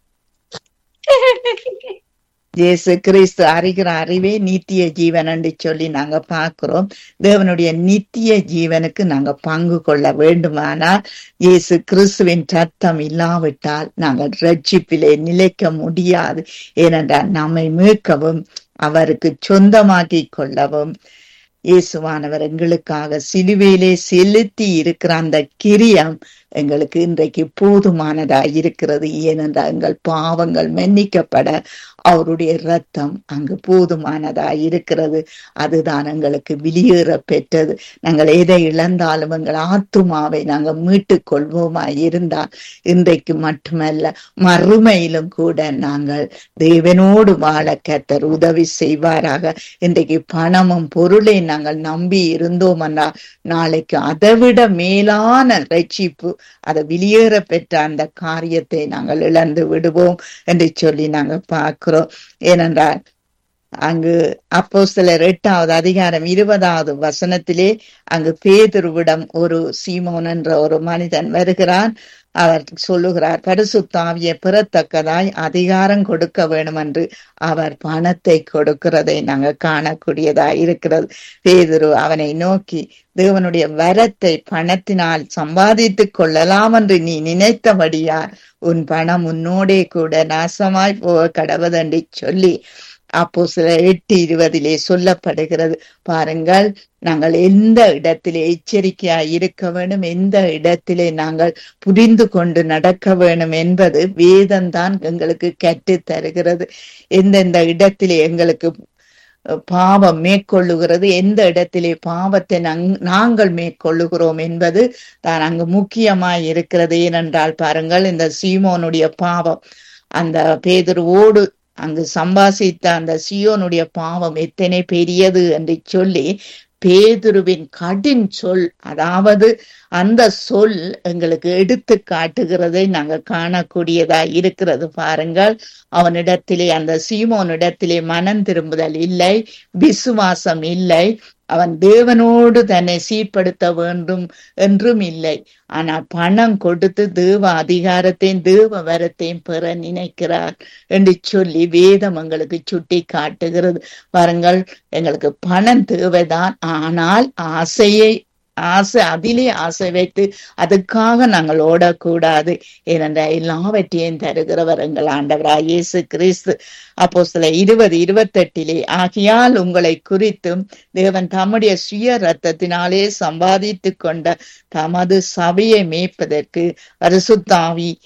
இயேசு கிறிஸ்து அறிகிற அறிவே நித்திய ஜீவன் என்று சொல்லி நாங்க பார்க்கிறோம் தேவனுடைய நித்திய ஜீவனுக்கு நாங்க பங்கு கொள்ள வேண்டுமானால் இயேசு கிறிஸ்துவின் சத்தம் இல்லாவிட்டால் நாங்கள் ரட்சிப்பிலே நிலைக்க முடியாது ஏனென்றால் நம்மை மீட்கவும் அவருக்கு சொந்தமாக்கிக் கொள்ளவும் இயேசுவானவர் எங்களுக்காக சிலுவையிலே செலுத்தி இருக்கிற அந்த கிரியம் எங்களுக்கு இன்றைக்கு போதுமானதா இருக்கிறது ஏனென்றால் எங்கள் பாவங்கள் மன்னிக்கப்பட அவருடைய ரத்தம் அங்கு போதுமானதா இருக்கிறது அதுதான் எங்களுக்கு வெளியேற பெற்றது நாங்கள் எதை இழந்தாலும் எங்கள் ஆத்துமாவை நாங்கள் மீட்டுக் கொள்வோமா இருந்தால் இன்றைக்கு மட்டுமல்ல மறுமையிலும் கூட நாங்கள் தேவனோடு வாழ கத்தர் உதவி செய்வாராக இன்றைக்கு பணமும் பொருளை நாங்கள் நம்பி இருந்தோம்னா நாளைக்கு அதைவிட மேலான ரட்சிப்பு அதை வெளியேற பெற்ற அந்த காரியத்தை நாங்கள் இழந்து விடுவோம் என்று சொல்லி நாங்கள் பார்க்கிறோம் ஏனென்றால் அங்கு அப்போ சிலர் எட்டாவது அதிகாரம் இருபதாவது வசனத்திலே அங்கு பேதுருவிடம் ஒரு சீமோன் என்ற ஒரு மனிதன் வருகிறான் அவர் சொல்லுகிறார் பரிசுத்தாவிய பெறத்தக்கதாய் அதிகாரம் கொடுக்க வேண்டும் என்று அவர் பணத்தை கொடுக்கிறதை நாங்க காணக்கூடியதா இருக்கிறது பேதுரு அவனை நோக்கி தேவனுடைய வரத்தை பணத்தினால் சம்பாதித்துக் கொள்ளலாம் என்று நீ நினைத்தபடியார் உன் பணம் உன்னோடே கூட நாசமாய் போக கடவுதண்டி சொல்லி அப்போ சில எட்டு இருபதிலே சொல்லப்படுகிறது பாருங்கள் நாங்கள் எந்த இடத்திலே எச்சரிக்கையாய் இருக்க வேண்டும் எந்த இடத்திலே நாங்கள் புரிந்து கொண்டு நடக்க வேண்டும் என்பது வேதம்தான் எங்களுக்கு கற்றுத் தருகிறது எந்தெந்த இடத்திலே எங்களுக்கு பாவம் மேற்கொள்ளுகிறது எந்த இடத்திலே பாவத்தை நங்- நாங்கள் மேற்கொள்ளுகிறோம் என்பது தான் அங்கு முக்கியமாய் இருக்கிறது ஏனென்றால் பாருங்கள் இந்த சீமோனுடைய பாவம் அந்த பேதுருவோடு அங்கு சம்பாசித்த அந்த சியோனுடைய பாவம் எத்தனை பெரியது என்று சொல்லி பேதுருவின் கடின் சொல் அதாவது அந்த சொல் எங்களுக்கு எடுத்து காட்டுகிறதை நாங்க காணக்கூடியதா இருக்கிறது பாருங்கள் அவனிடத்திலே அந்த சீமோனிடத்திலே மனம் திரும்புதல் இல்லை விசுவாசம் இல்லை அவன் தேவனோடு தன்னை சீர்படுத்த வேண்டும் என்றும் இல்லை ஆனா பணம் கொடுத்து தேவ அதிகாரத்தையும் தேவ வரத்தையும் பெற நினைக்கிறார் என்று சொல்லி வேதம் எங்களுக்கு சுட்டி காட்டுகிறது பாருங்கள் எங்களுக்கு பணம் தேவைதான் ஆனால் ஆசையை ஆசை அதிலே ஆசை வைத்து அதுக்காக நாங்கள் ஓடக்கூடாது ஏனென்றால் எல்லாவற்றையும் தருகிறவர் எங்கள் ஆண்டவராய் இயேசு கிறிஸ்து அப்போ சில இருபது இருபத்தெட்டிலே ஆகியால் உங்களை குறித்தும் தேவன் தம்முடைய சுய ரத்தத்தினாலே சம்பாதித்து கொண்ட தமது சபையை மேய்ப்பதற்கு பரிசுத்தாவி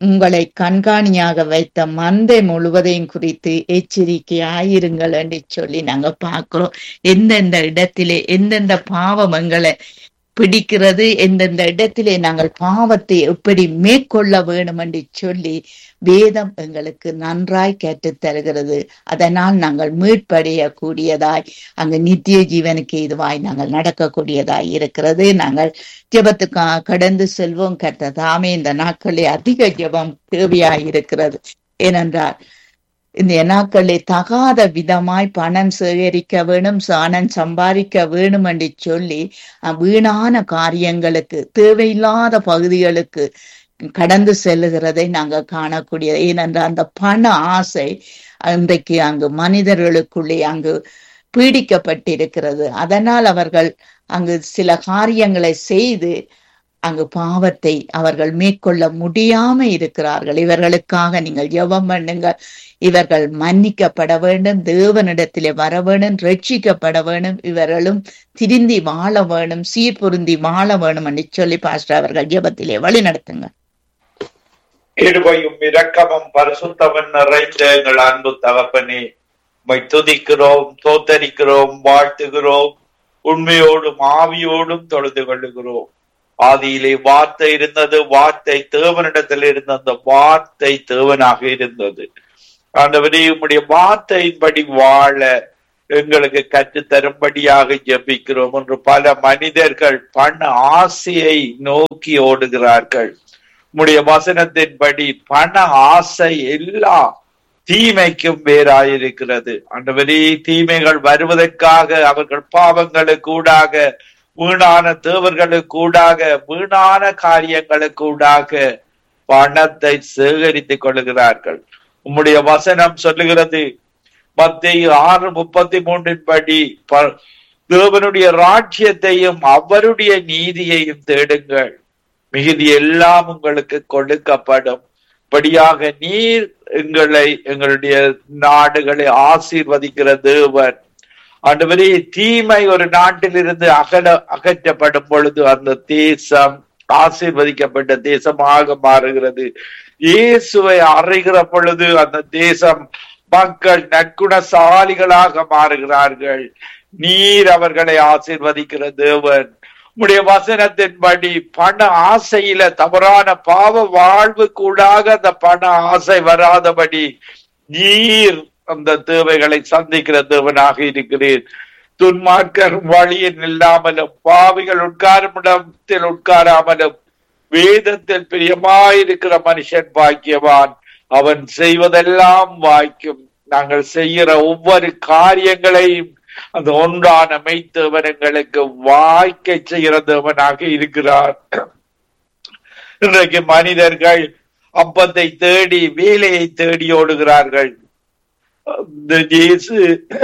உங்களை கண்காணியாக வைத்த மந்தை முழுவதையும் குறித்து எச்சரிக்கையாயிருங்கள் என்று சொல்லி நாங்க பார்க்கிறோம் எந்தெந்த இடத்திலே எந்தெந்த பாவம் எங்களை பிடிக்கிறது எந்தெந்த இடத்திலே நாங்கள் பாவத்தை எப்படி மேற்கொள்ள வேணும் என்று சொல்லி வேதம் எங்களுக்கு நன்றாய் கற்றுத் தருகிறது அதனால் நாங்கள் மீட்படைய கூடியதாய் அங்கு நித்திய ஜீவனுக்கு இதுவாய் நாங்கள் நடக்கக்கூடியதாய் இருக்கிறது நாங்கள் ஜெபத்துக்கு கடந்து செல்வோம் கர்த்த தாமே இந்த நாட்களில் அதிக ஜெபம் தேவையாய் இருக்கிறது ஏனென்றால் இந்த நாட்களில் தகாத விதமாய் பணம் சேகரிக்க வேணும் சாணம் சம்பாதிக்க வேணும் என்று சொல்லி அஹ், வீணான காரியங்களுக்கு தேவையில்லாத பகுதிகளுக்கு கடந்து செல்லுகிறதை நாங்க காணக்கூடிய ஏனென்றால் அந்த பண ஆசை இன்றைக்கு அங்கு மனிதர்களுக்குள்ளே அங்கு பீடிக்கப்பட்டிருக்கிறது அதனால் அவர்கள் அங்கு சில காரியங்களை செய்து அங்கு பாவத்தை அவர்கள் மேற்கொள்ள முடியாம இருக்கிறார்கள் இவர்களுக்காக நீங்கள் ஜெபம் பண்ணுங்க இவர்கள் மன்னிக்கப்பட வேண்டும் தேவனிடத்திலே வர வேண்டும் ரட்சிக்கப்பட வேண்டும் இவர்களும் திருந்தி வாழ வேணும் சீர்பொருந்தி வாழ வேணும் என்று சொல்லி பாஸ்டர் அவர்கள் ஜெபத்திலே வழி நடத்துங்க கிருபையும் இரக்கமும் பரிசுத்தமும் நிறைந்த எங்கள் அன்பு தகப்பனே உம்மை துதிக்கிறோம் தோத்தரிக்கிறோம் வாழ்த்துகிறோம் உண்மையோடும் ஆவியோடும் தொழுது கொள்ளுகிறோம் ஆதியிலே வார்த்தை இருந்தது வார்த்தை தேவனிடத்தில் இருந்த அந்த வார்த்தை தேவனாக இருந்தது ஆண்டவரே உம்முடைய வார்த்தையின்படி வாழ எங்களுக்கு கற்றுத் தரும்படியாக ஜெபிக்கிறோம் என்று பல மனிதர்கள் பண ஆசையை நோக்கி ஓடுகிறார்கள் உம்முடைய வசனத்தின்படி பண ஆசை எல்லா தீமைக்கும் வேறாயிருக்கிறது ஆண்டவரே தீமைகள் வருவதற்காக அவர்கள் பாவங்களுக்கு ஊடாக வீணான தேவர்களுக்கு ஊடாக வீணான காரியங்களுக்கு ஊடாக பணத்தை சேகரித்துக் கொள்கிறார்கள் உம்முடைய வசனம் சொல்லுகிறது மத்திய ஆறு முப்பத்தி மூன்றின் படி ப- தேவனுடைய ராஜ்யத்தையும் அவருடைய நீதியையும் தேடுங்கள் மிகுதி எல்லாம் உங்களுக்கு கொடுக்கப்படும் படியாக நீர் எங்களை எங்களுடைய நாடுகளை ஆசீர்வதிக்கிற தேவன் ஆண்டவரே தீமை ஒரு நாட்டிலிருந்து அகல அகற்றப்படும் பொழுது அந்த தேசம் ஆசீர்வதிக்கப்பட்ட தேசமாக மாறுகிறது இயேசுவை அறிகிற பொழுது அந்த தேசம் மக்கள் நற்குணசாலிகளாக மாறுகிறார்கள் நீர் அவர்களை ஆசீர்வதிக்கிற தேவன் உம்முடைய வசனத்தின்படி பண ஆசையில தவறான பாவ வாழ்வு கூடாக அந்த பண ஆசை வராதபடி நீர் அந்த தேவைகளை சந்திக்கிற தேவனாக இருக்கிறீர் துன்மார்க்கர் வழியில் இல்லாமலும் பாவிகள் உட்காரும் இடத்தில் உட்காராமலும் வேதத்தில் பிரியமாயிருக்கிற மனுஷன் பாக்கியவான் அவன் செய்வதெல்லாம் வாய்க்கும் நாங்கள் செய்கிற ஒவ்வொரு காரியங்களையும் அந்த ஒன்றான மெய்த்தேவன் எங்களுக்கு வாய்க்க செய்கிற தேவனாக இருக்கிறார் இன்றைக்கு மனிதர்கள் அப்பத்தை தேடி வேலையை தேடி ஓடுகிறார்கள் இந்த இயேசு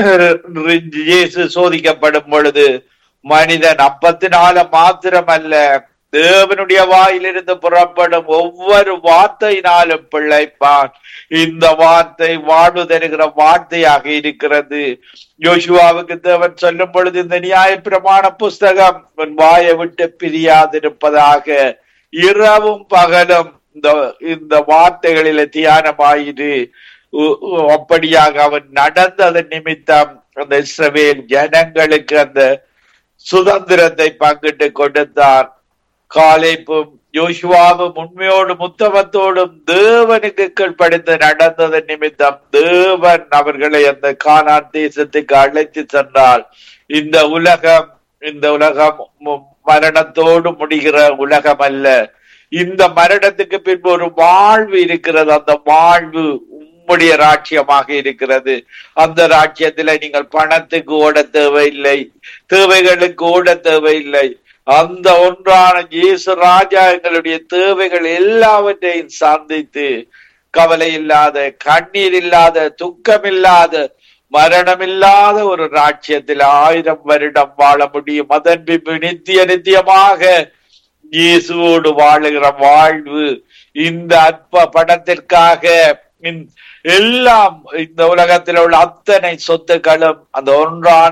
இயேசு சோதிக்கப்படும் பொழுது மனிதன் அப்பத்தினால மாத்திரமல்ல தேவனுடைய வாயிலிருந்து புறப்படும் ஒவ்வொரு வார்த்தையினாலும் பிழைப்பான் இந்த வார்த்தை வாழ்வு தருகிற வார்த்தையாக இருக்கிறது யோசுவாவுக்கு தேவன் சொல்லும் பொழுது இந்த நியாய பிரமாண புஸ்தகம் உன் வாயை விட்டு பிரியாதிருப்பதாக இரவும் பகலும் இந்த இந்த வார்த்தைகளில தியானமாயிரு உ- உ- அப்படியாக அவன் நடந்ததன் நிமித்தம் அந்த இஸ்ரவேல் ஜனங்களுக்கு அந்த சுதந்திரத்தை பங்கிட்டு கொடுத்தார் காலேப்பும் யோசுவாவும் உண்மையோடும் உத்தமத்தோடும் தேவனுக்கு கீழ்ப்படிந்து நடந்ததன் நிமித்தம் தேவன் அவர்களை அந்த கானான் தேசத்துக்கு அழைத்து சென்றார் இந்த உலகம் இந்த உலகம் மு- மரணத்தோடு முடிகிற உலகம் அல்ல இந்த மரணத்துக்கு பின்பு ஒரு வாழ்வு இருக்கிறது அந்த வாழ்வு உம்முடைய ராட்சியமாக இருக்கிறது அந்த ராட்சியத்துல நீங்கள் பணத்துக்கு ஓட தேவையில்லை தேவைகளுக்கு ஓட தேவையில்லை அந்த ஒன்றான இயேசு ராஜா எங்களுடைய தேவைகள் எல்லாவற்றையும் சந்தித்து கவலை இல்லாத கண்ணீர் இல்லாத துக்கம் இல்லாத மரணம் இல்லாத ஒரு ராட்சியத்தில் ஆயிரம் வருடம் வாழ முடியும் அதன் பின்பு நித்திய நித்தியமாக இயேசுவோடு வாழுகிற வாழ்வு இந்த அற்ப படத்திற்காக இந்த- எல்லாம் இந்த உலகத்தில் உள்ள அத்தனை சொத்துக்களும் அந்த ஒன்றான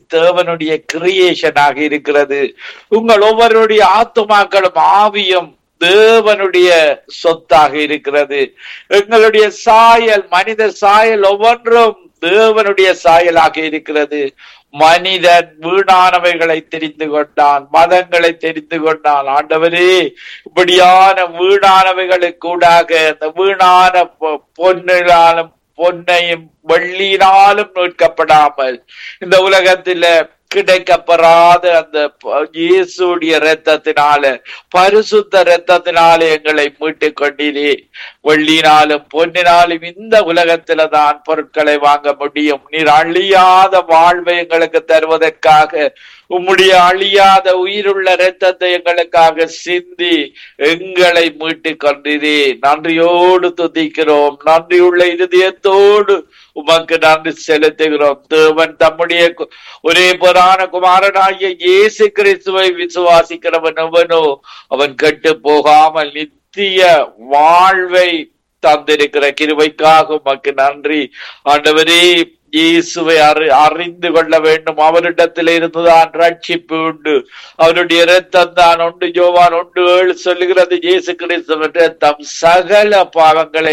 மெய்த்தேவனுடைய கிரியேஷனாக இருக்கிறது உங்கள் ஒவ்வொருடைய ஆத்துமாக்களும் ஆவியும் தேவனுடைய சொத்தாக இருக்கிறது எங்களுடைய சாயல் மனித சாயல் ஒவ்வொன்றும் தேவனுடைய சாயலாக இருக்கிறது மனிதன் வீணானவைகளை தெரிந்து கொண்டான் மதங்களை தெரிந்து கொண்டான் ஆண்டவரே இப்படியான வீணானவைகளுக்கூடாக அந்த வீணான பொ- பொன்னினாலும் பொன்னையும் வெள்ளியினாலும் மீட்கப்படாமல் இந்த உலகத்தில கிடைக்கப்பெறாத அந்த ப- இயேசுடைய இரத்தத்தினால பரிசுத்த இரத்தத்தினால எங்களை மீட்டுக் கொண்டீரே வெள்ளினாலும் பொன்னினாலும் இந்த உலகத்தில தான் பொருட்களை வாங்க முடியும் நீர் அழியாத வாழ்வை எங்களுக்கு தருவதற்காக உம்முடைய அழியாத உயிருள்ள இரத்தத்தை எங்களுக்காக சிந்தி எங்களை மீட்டுக் கொண்டீரே நன்றியோடு துதிக்கிறோம் நன்றியுள்ள இருதயத்தோடு உமக்கு நன்றி செலுத்துகிறோம் தேவன் தம்முடைய கு- ஒரே புராண குமாரனாகிய இயேசு கிறிஸ்துவை விசுவாசிக்கிறவன் எவனோ அவன் கெட்டு போகாமல் நித்திய வாழ்வை தந்திருக்கிற கிருபைக்காக உமக்கு நன்றி ஆண்டவரே இயேசுவை அறி அறிந்து கொள்ள வேண்டும் அவரிடத்தில் இருந்துதான் ரட்சிப்பு உண்டு அவருடைய இரத்தம் தான் உண்டு யோவான் உண்டு ஏழு சொல்லுகிறது இயேசு கிறிஸ்துவின் இரத்தம் சகல பாவங்களை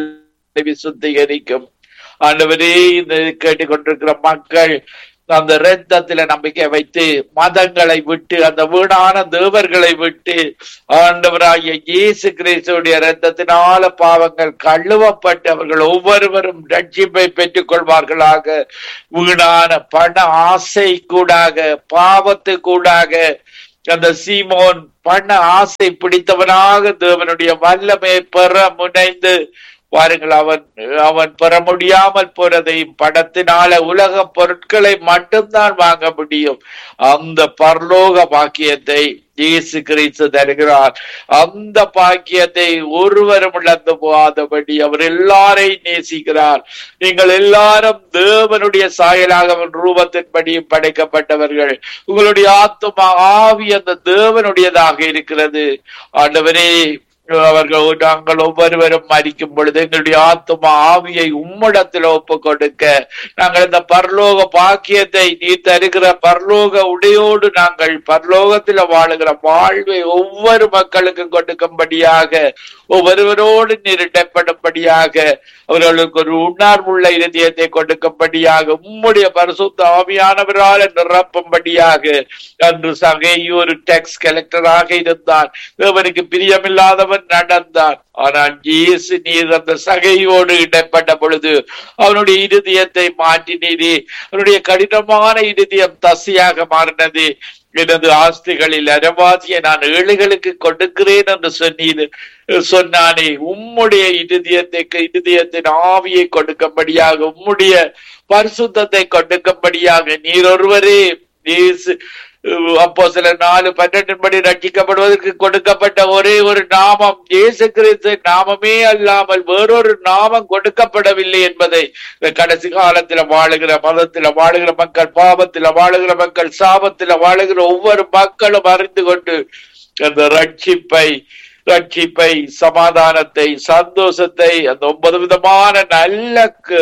கழுவி சுத்திகரிக்கும் ஆண்டவரே இந்த கேட்டுக்கொண்டிருக்கிற மக்கள் அந்த இரத்தத்தில நம்பிக்கை வைத்து மதங்களை விட்டு அந்த வீணான தேவர்களை விட்டு ஆண்டவராகிய இயேசு கிறிஸ்துடைய இரத்தத்தினால பாவங்கள் கழுவப்பட்டு அவர்கள் ஒவ்வொருவரும் ரட்சிப்பை பெற்றுக் கொள்வார்களாக வீணான பண ஆசை கூடாக பாவத்து கூடாக அந்த சீமோன் பண்ண ஆசை பிடித்தவனாக தேவனுடைய வல்லமை பெற முனைந்து பாருங்கள் அவன் அவன் பெற முடியாமல் போறதையும் படத்தினால உலக பொருட்களை மட்டும்தான் வாங்க முடியும் அந்த பரலோக பாக்கியத்தை இயேசு கிறிஸ்து தருகிறார் அந்த பாக்கியத்தை ஒருவரும் இழந்து போகாதபடி அவர் எல்லாரையும் நேசிக்கிறார் நீங்கள் எல்லாரும் தேவனுடைய சாயலாக அவன் ரூபத்தின்படியும் படைக்கப்பட்டவர்கள் உங்களுடைய ஆத்துமா ஆவி அந்த தேவனுடையதாக இருக்கிறது ஆண்டவரே அவர்கள் நாங்கள் ஒவ்வொருவரும் மறிக்கும் பொழுது எங்களுடைய ஆத்துமா ஆவியை உம்மிடத்தில் ஒப்பு கொடுக்க நாங்கள் இந்த பரலோக பாக்கியத்தை நீ தருகிற பரலோக உடையோடு நாங்கள் பரலோகத்தில் வாழுகிற வாழ்வை ஒவ்வொரு மக்களுக்கும் கொடுக்கும்படியாக ஒவ்வொருவரோடு நீர் இடப்படும்படியாக அவர்களுக்கு ஒரு உணர்வுள்ள இருதயத்தை கொடுக்கும்படியாக உம்முடைய பரிசுத்த ஆவியானவரால் நிரப்பும்படியாக அன்று சகை ஒரு டேக்ஸ் கலெக்டராக இருந்தான் தேவனுக்கு பிரியமில்லாதவன் நடந்தான் ஆனால் இயேசு நீர் அந்த சகையோடு இடப்பட்ட பொழுது அவனுடைய இருதயத்தை மாற்றினீரே அவனுடைய கடினமான இருதயம் தசையாக மாறினது எனது ஆஸ்திகளில் அரவாசியை நான் ஏழைகளுக்கு கொடுக்கிறேன் என்று சொன்னீர் சொன்னானே உம்முடைய இருதயத்தை இருதயத்தின் ஆவியை கொடுக்கும்படியாக உம்முடைய பரிசுத்தத்தை கொடுக்கும்படியாக நீர் ஒருவரே இயேசு அப்போ சில நாலு பன்னெண்டு படி ரட்சிக்கப்படுவதற்கு கொடுக்கப்பட்ட ஒரே ஒரு நாமம் இயேசு கிறிஸ்து நாமமே அல்லாமல் வேறொரு நாமம் கொடுக்கப்படவில்லை என்பதை இந்த கடைசி காலத்துல வாழுகிற மதத்துல வாழுகிற மக்கள் பாவத்துல வாழுகிற மக்கள் சாபத்துல வாழுகிற ஒவ்வொரு மக்களும் அறிந்து கொண்டு அந்த ரட்சிப்பை ரட்சிப்பை சமாதானத்தை சந்தோஷத்தை அந்த ஒன்பது விதமான நல்ல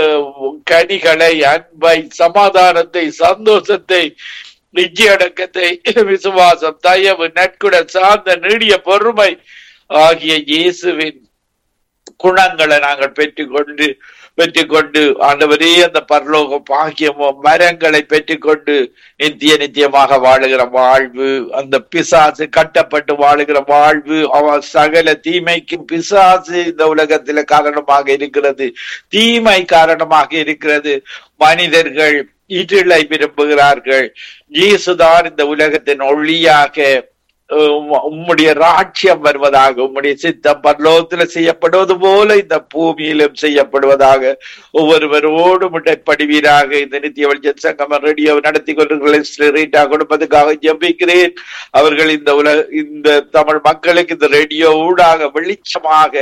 கனிகளை அன்பை சமாதானத்தை சந்தோஷத்தை நிச்சயடக்கத்தை விசுவாசம் தயவு நட்குட சார்ந்த நீடிய பொறுமை ஆகிய இயேசுவின் குணங்களை நாங்கள் பெற்றுக்கொண்டு பெற்றுக்கொண்டு ஆண்டவரே அந்த பரலோக பாக்கியமும் மரங்களை பெற்றுக்கொண்டு நித்திய நித்தியமாக வாழுகிற வாழ்வு அந்த பிசாசு கட்டப்பட்டு வாழுகிற வாழ்வு அவ சகல தீமைக்கு பிசாசு இந்த உலகத்துல காரணமாக இருக்கிறது தீமை காரணமாக இருக்கிறது மனிதர்கள் இருளை விரும்புகிறார்கள் இயேசுதான் இந்த உலகத்தின் ஒளியாக உம்முடைய ராட்சியம் வருவதாக உம்முடைய சித்தம் பரலோகத்துல செய்யப்படுவது போல இந்த பூமியிலும் செய்யப்படுவதாக ஒவ்வொருவரோடு முட்டைப்படுவீராக இந்த நித்திய வெளிச்ச சங்கம் ரேடியோ நடத்தி கொண்டிருக்கிற கொடுப்பதற்காக ஜம்பிக்கிறேன் அவர்கள் இந்த உலக இந்த தமிழ் மக்களுக்கு இந்த ரேடியோ ஊடாக வெளிச்சமாக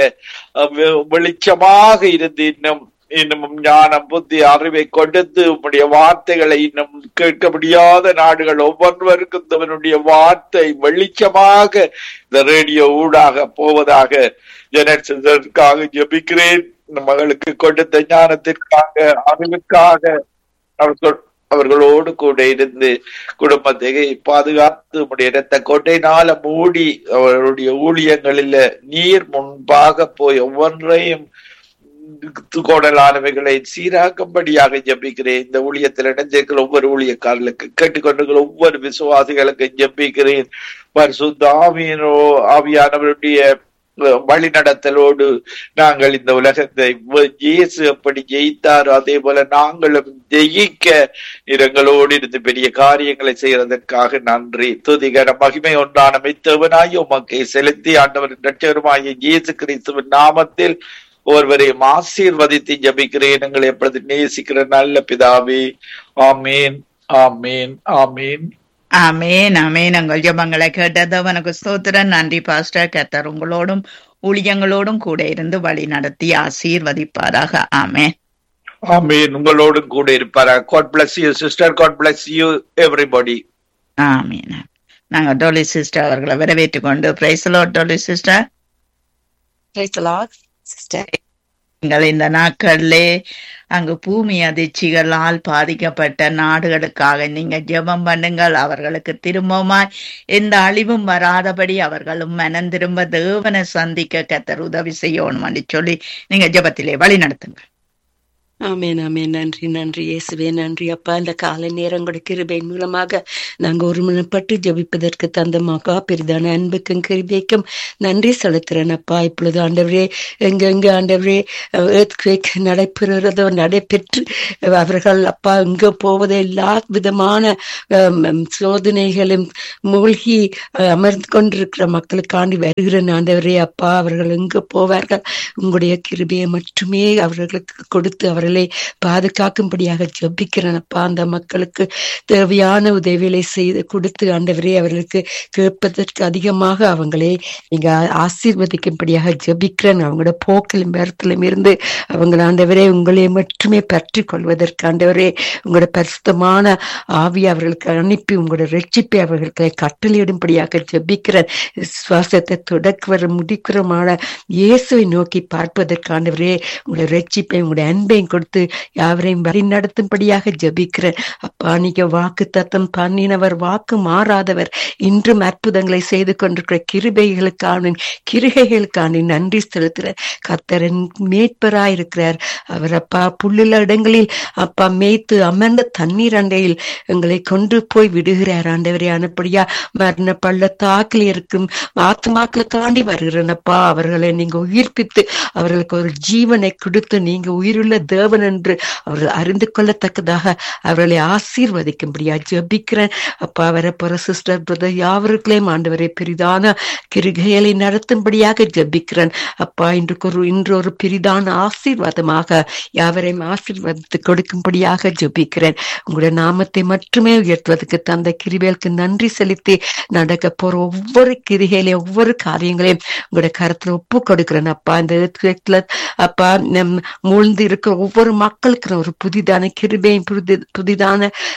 வெளிச்சமாக இருந்து இன்னும் இன்னும் ஞானம் புத்தி அறிவை கொடுத்து உம்முடைய வார்த்தைகளை இன்னும் கேட்க முடியாத நாடுகள் ஒவ்வொருவருக்கும் தவனுடைய வார்த்தை வெளிச்சமாக இந்த ரேடியோ ஊடாக போவதாக ஜனற்காக ஜபிக்கிறேன் இந்த மகளுக்கு கொடுத்த ஞானத்திற்காக அறிவுக்காக அவர்கள் அவர்களோடு கூட இருந்து குடும்பத்தை பாதுகாத்து உடைய இரத்த கோட்டையினால மூடி அவருடைய ஊழியங்களில நீர் முன்பாக போய் ஒவ்வொன்றையும் கோடலானவைகளை சீராக்கும்படியாக ஜெபிக்கிறேன் இந்த ஊழியத்தில் இணைஞ்சிருக்கிற ஒவ்வொரு ஊழியக்காரர்களுக்கு கேட்டுக்கொண்டிருக்கிற ஒவ்வொரு விசுவாசிகளுக்கு ஜெபிக்கிறேன் பரிசுத்த ஆவியனோ ஆவியானவருடைய வழி நடத்தலோடு நாங்கள் இந்த உலகத்தை இயேசு எப்படி ஜெயித்தாரோ அதே போல நாங்களும் ஜெயிக்க இரங்களோடு இருந்து பெரிய காரியங்களை செய்யறதற்காக நன்றி துதிகர மகிமை ஒன்றான மெத்தவனாய் உமக்கை செலுத்தி ஆண்டவரின் ரட்சகருமாய இயேசு கிறிஸ்துவின் நாமத்தில் ஒருவரையும் ஆசீர்வதித்து ஜபிக்கிறேன் எங்களை எப்பொழுது நேசிக்கிற நல்ல பிதாவே ஆமீன் ஆமீன் ஆமீன் ஆமேன் ஆமேன் உங்கள் ஜபங்களை கேட்டது உனக்கு ஸ்தோத்திரம் நன்றி பாஸ்டர் கத்தர் உங்களோடும் ஊழியங்களோடும் கூட இருந்து வழி நடத்தி ஆசீர்வதிப்பாராக ஆமேன் ஆமீன் உங்களோடும் கூட இருப்பாரா God bless you sister God bless you everybody ஆமீன் நாங்க டோலி சிஸ்டர் அவர்களை வரவேற்றுக் கொண்டு பிரைஸ்லோ டோலி சிஸ்டர் சிஸ்டர் நீங்கள் இந்த நாட்களிலே அங்கு பூமி அதிர்ச்சிகளால் பாதிக்கப்பட்ட நாடுகளுக்காக நீங்க ஜெபம் பண்ணுங்கள் அவர்களுக்கு திரும்பமாய் எந்த அழிவும் வராதபடி அவர்களும் மனம் திரும்ப தேவனை சந்திக்க கத்தர் உதவி செய்யணும் சொல்லி நீங்க ஜெபத்திலே வழி நடத்துங்க ஆமேன் ஆமேன் நன்றி நன்றி இயேசுவே நன்றி அப்பா இந்த காலை நேரம் கூட கிருபையின் மூலமாக நாங்க ஒருமனப்பட்டு ஜபிப்பதற்கு தந்த மகா பெரிதான அன்புக்கும் கிருபைக்கும் நன்றி செலுத்துறேன் அப்பா இப்பொழுது ஆண்டவரே எங்கெங்க ஆண்டவரே எர்த்குவேக் நடைபெறுகிறதோ நடைபெற்று அவர்கள் அப்பா எங்க போவதோ எல்லா விதமான சோதனைகளும் மூழ்கி அமர்ந்து கொண்டிருக்கிற மக்களுக்காண்டி வருகிறேன் ஆண்டவரே அப்பா அவர்கள் எங்க போவார்கள் உங்களுடைய கிருபையை மட்டுமே அவர்களுக்கு கொடுத்து அவர்கள் அவர்களை பாதுகாக்கும்படியாக ஜபிக்கிறேன் அப்பா அந்த மக்களுக்கு தேவையான உதவிகளை செய்து கொடுத்து ஆண்டவரே அவர்களுக்கு கேட்பதற்கு அதிகமாக அவங்களே நீங்க ஆசீர்வதிக்கும்படியாக ஜபிக்கிறேன் அவங்களோட போக்கிலும் பேரத்திலும் இருந்து அவங்க ஆண்டவரே உங்களை மட்டுமே பற்றி கொள்வதற்கு ஆண்டவரே உங்களோட பரிசுத்தமான ஆவி அவர்களுக்கு அனுப்பி உங்களோட ரட்சிப்பை அவர்களுக்கு கட்டளையிடும்படியாக ஜபிக்கிறேன் சுவாசத்தை தொடக்குவர முடிக்கிறமான இயேசுவை நோக்கி பார்ப்பதற்கு ஆண்டவரே உங்களோட ரட்சிப்பை உங்களுடைய அன்பையும் கொடுத்து யாவரையும் வழி நடத்தும்படியாக ஜபிக்கிறேன் அப்பா நீங்க வாக்கு தத்தம் பண்ணினவர் வாக்கு மாறாதவர் இன்றும் அற்புதங்களை செய்து கொண்டிருக்கிற கிருபைகளுக்கான கிருகைகளுக்கான நன்றி செலுத்துற கத்தரன் மேய்ப்பராயிருக்கிறார் அவர் அப்பா புல்லுள்ள இடங்களில் அப்பா மேய்த்து அமர்ந்த தண்ணீர் அண்டையில் எங்களை கொண்டு போய் விடுகிறார் ஆண்டவரே அனுப்படியா மரண பள்ளத்தாக்கில் இருக்கும் ஆத்மாக்களை தாண்டி வருகிறனப்பா அவர்களை நீங்க உயிர்ப்பித்து அவர்களுக்கு ஒரு ஜீவனை கொடுத்து நீங்க உயிருள்ள தேவன் என்று அவர்கள் அறிந்து கொள்ளத்தக்கதாக அவர்களை ஆசீர்வதிக்கும்படியா ஜபிக்கிறேன் அப்பா வரப்போற சிஸ்டர் பிரதர் யாவருக்களையும் ஆண்டவரை பெரிதான கிருகைகளை நடத்தும்படியாக ஜபிக்கிறேன் அப்பா இன்றைக்கு ஒரு இன்று ஒரு பெரிதான ஆசீர்வாதமாக யாவரையும் ஆசீர்வாதத்து கொடுக்கும்படியாக ஜபிக்கிறேன் உங்களுடைய நாமத்தை மட்டுமே உயர்த்துவதற்கு தந்த கிருபேலுக்கு நன்றி செலுத்தி நடக்க போற ஒவ்வொரு கிரிகையிலையும் ஒவ்வொரு காரியங்களையும் உங்களுடைய கருத்துல ஒப்பு கொடுக்கிறேன் அப்பா இந்த அப்பா மூழ்ந்து இருக்கிற ஒவ்வொரு மக்களுக்கு ஒரு புதிதான கிருபையும் புதி புதிதான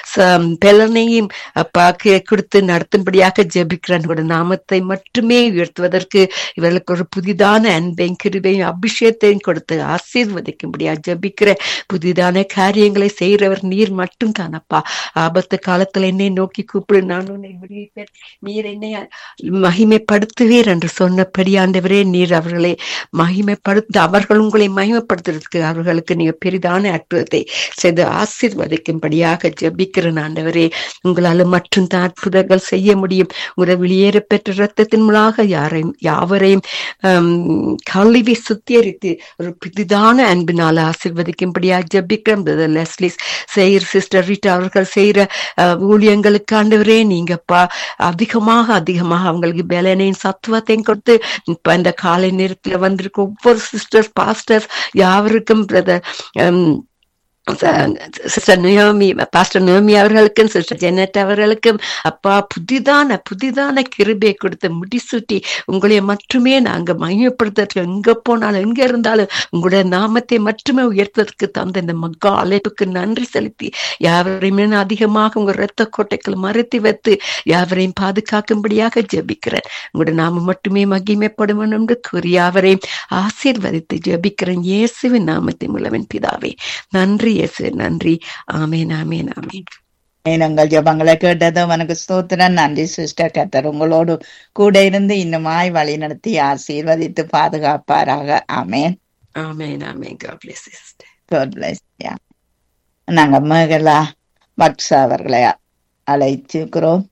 பலனையும் அப்பா கொடுத்து நடத்தும்படியாக ஜெபிக்கிறேன் உங்களுடைய நாமத்தை மட்டுமே உயர்த்துவதற்கு இவர்களுக்கு ஒரு புதிதான அன்பையும் கிருபையும் அபிஷேகத்தையும் கொடுத்து ஆசீர்வதிக்கும்படியா ஜபிக்கிற புதிதான காரியங்களை செய்கிறவர் நீர் மட்டும் தானப்பா ஆபத்து காலத்துல என்னை நோக்கி கூப்பிடு நான் உன்னை விடுவிப்பேன் நீர் என்னை மகிமைப்படுத்துவீர் என்று சொன்னபடி ஆண்டவரே நீர் அவர்களை மகிமைப்படுத்த அவர்கள் உங்களை மகிமைப்படுத்துறதுக்கு அவர்களுக்கு நீங்க பெரிதான அற்புதத்தை செய்து ஆசீர்வதிக்கும்படியாக ஜபிக்கிற ஆண்டவரே உங்களால மற்றும் தான் அற்புதங்கள் செய்ய முடியும் உங்களை வெளியேற பெற்ற ரத்தத்தின் மூலமாக யாரையும் யாவரையும் கல்வி சுத்திகரித்து ஒரு புதிதான அன்பினால ஆசிர்வதிக்கும்படியா ஜபிக்கிறோம் லெஸ்லிஸ் செய்கிற சிஸ்டர் ரீட்டா அவர்கள் செய்யற ஊழியங்களுக்கு ஆண்டவரே நீங்கப்பா அதிகமாக அதிகமாக அவங்களுக்கு பலனையும் சத்துவத்தையும் கொடுத்து இப்ப இந்த காலை நேரத்துல வந்திருக்க ஒவ்வொரு சிஸ்டர் பாஸ்டர் யாவருக்கும் brother sister Naomi pastor Naomi அவர்களுக்கும் சிஸ்டர் ஜெனட் அவர்களுக்கும் அப்பா புதிதான புதிதான கிருபை கொடுத்து முடிசூட்டி உங்களை மட்டுமே நாங்க மையப்படுத்துறதுக்கு எங்க போனாலும் எங்க இருந்தாலும் உங்களுடைய நாமத்தை மட்டுமே உயர்த்ததற்கு தந்த இந்த மக்கா அழைப்புக்கு நன்றி செலுத்தி யாவரையுமே அதிகமாக உங்க ரத்த கோட்டைகள் மறுத்தி வைத்து யாவரையும் பாதுகாக்கும்படியாக ஜபிக்கிறேன் உங்களுடைய நாம மட்டுமே மகிமைப்படும் என்று கூறி யாவரையும் ஆசீர்வதித்து ஜபிக்கிறேன் இயேசுவின் நாமத்தின் மூலவன் பிதாவே நன்றி நன்றி இயேசு நன்றி ஆமேன் ஆமேன் ஆமேன் எங்கள் ஜபங்களை கேட்டது உனக்கு ஸ்தோத்திரம் நன்றி சிஸ்டர் கத்தர் உங்களோடு கூட இருந்து இன்னுமாய் வழி நடத்தி ஆசீர்வதித்து பாதுகாப்பாராக ஆமேன் ஆமேன் ஆமேன் God bless you, sister. God bless you. நாங்க மேகலா பக்ஸ் அவர்களை அழைச்சிருக்கிறோம்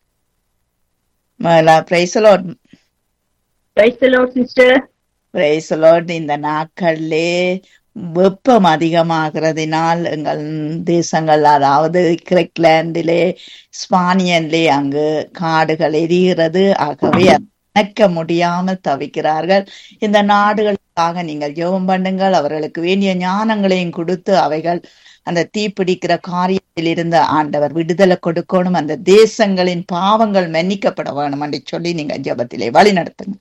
Megala பிரைசலோட் Praise the Lord, sister. பிரைசலோட் இந்த நாட்களிலே வெப்பம் அதிகமாகிறதினால் எங்கள் தேசங்கள் அதாவது கிரெக்லாண்டிலே ஸ்பானியன்லே அங்கு காடுகள் எரிகிறது ஆகவே அணைக்க முடியாமல் தவிக்கிறார்கள் இந்த நாடுகளுக்காக நீங்கள் ஜெபம் பண்ணுங்கள் அவர்களுக்கு வேண்டிய ஞானங்களையும் கொடுத்து அவைகள் அந்த தீப்பிடிக்கிற காரியத்தில் இருந்து ஆண்டவர் விடுதலை கொடுக்கணும் அந்த தேசங்களின் பாவங்கள் மன்னிக்கப்பட வேணும் என்று சொல்லி நீங்க ஜெபத்திலே வழி நடத்துங்க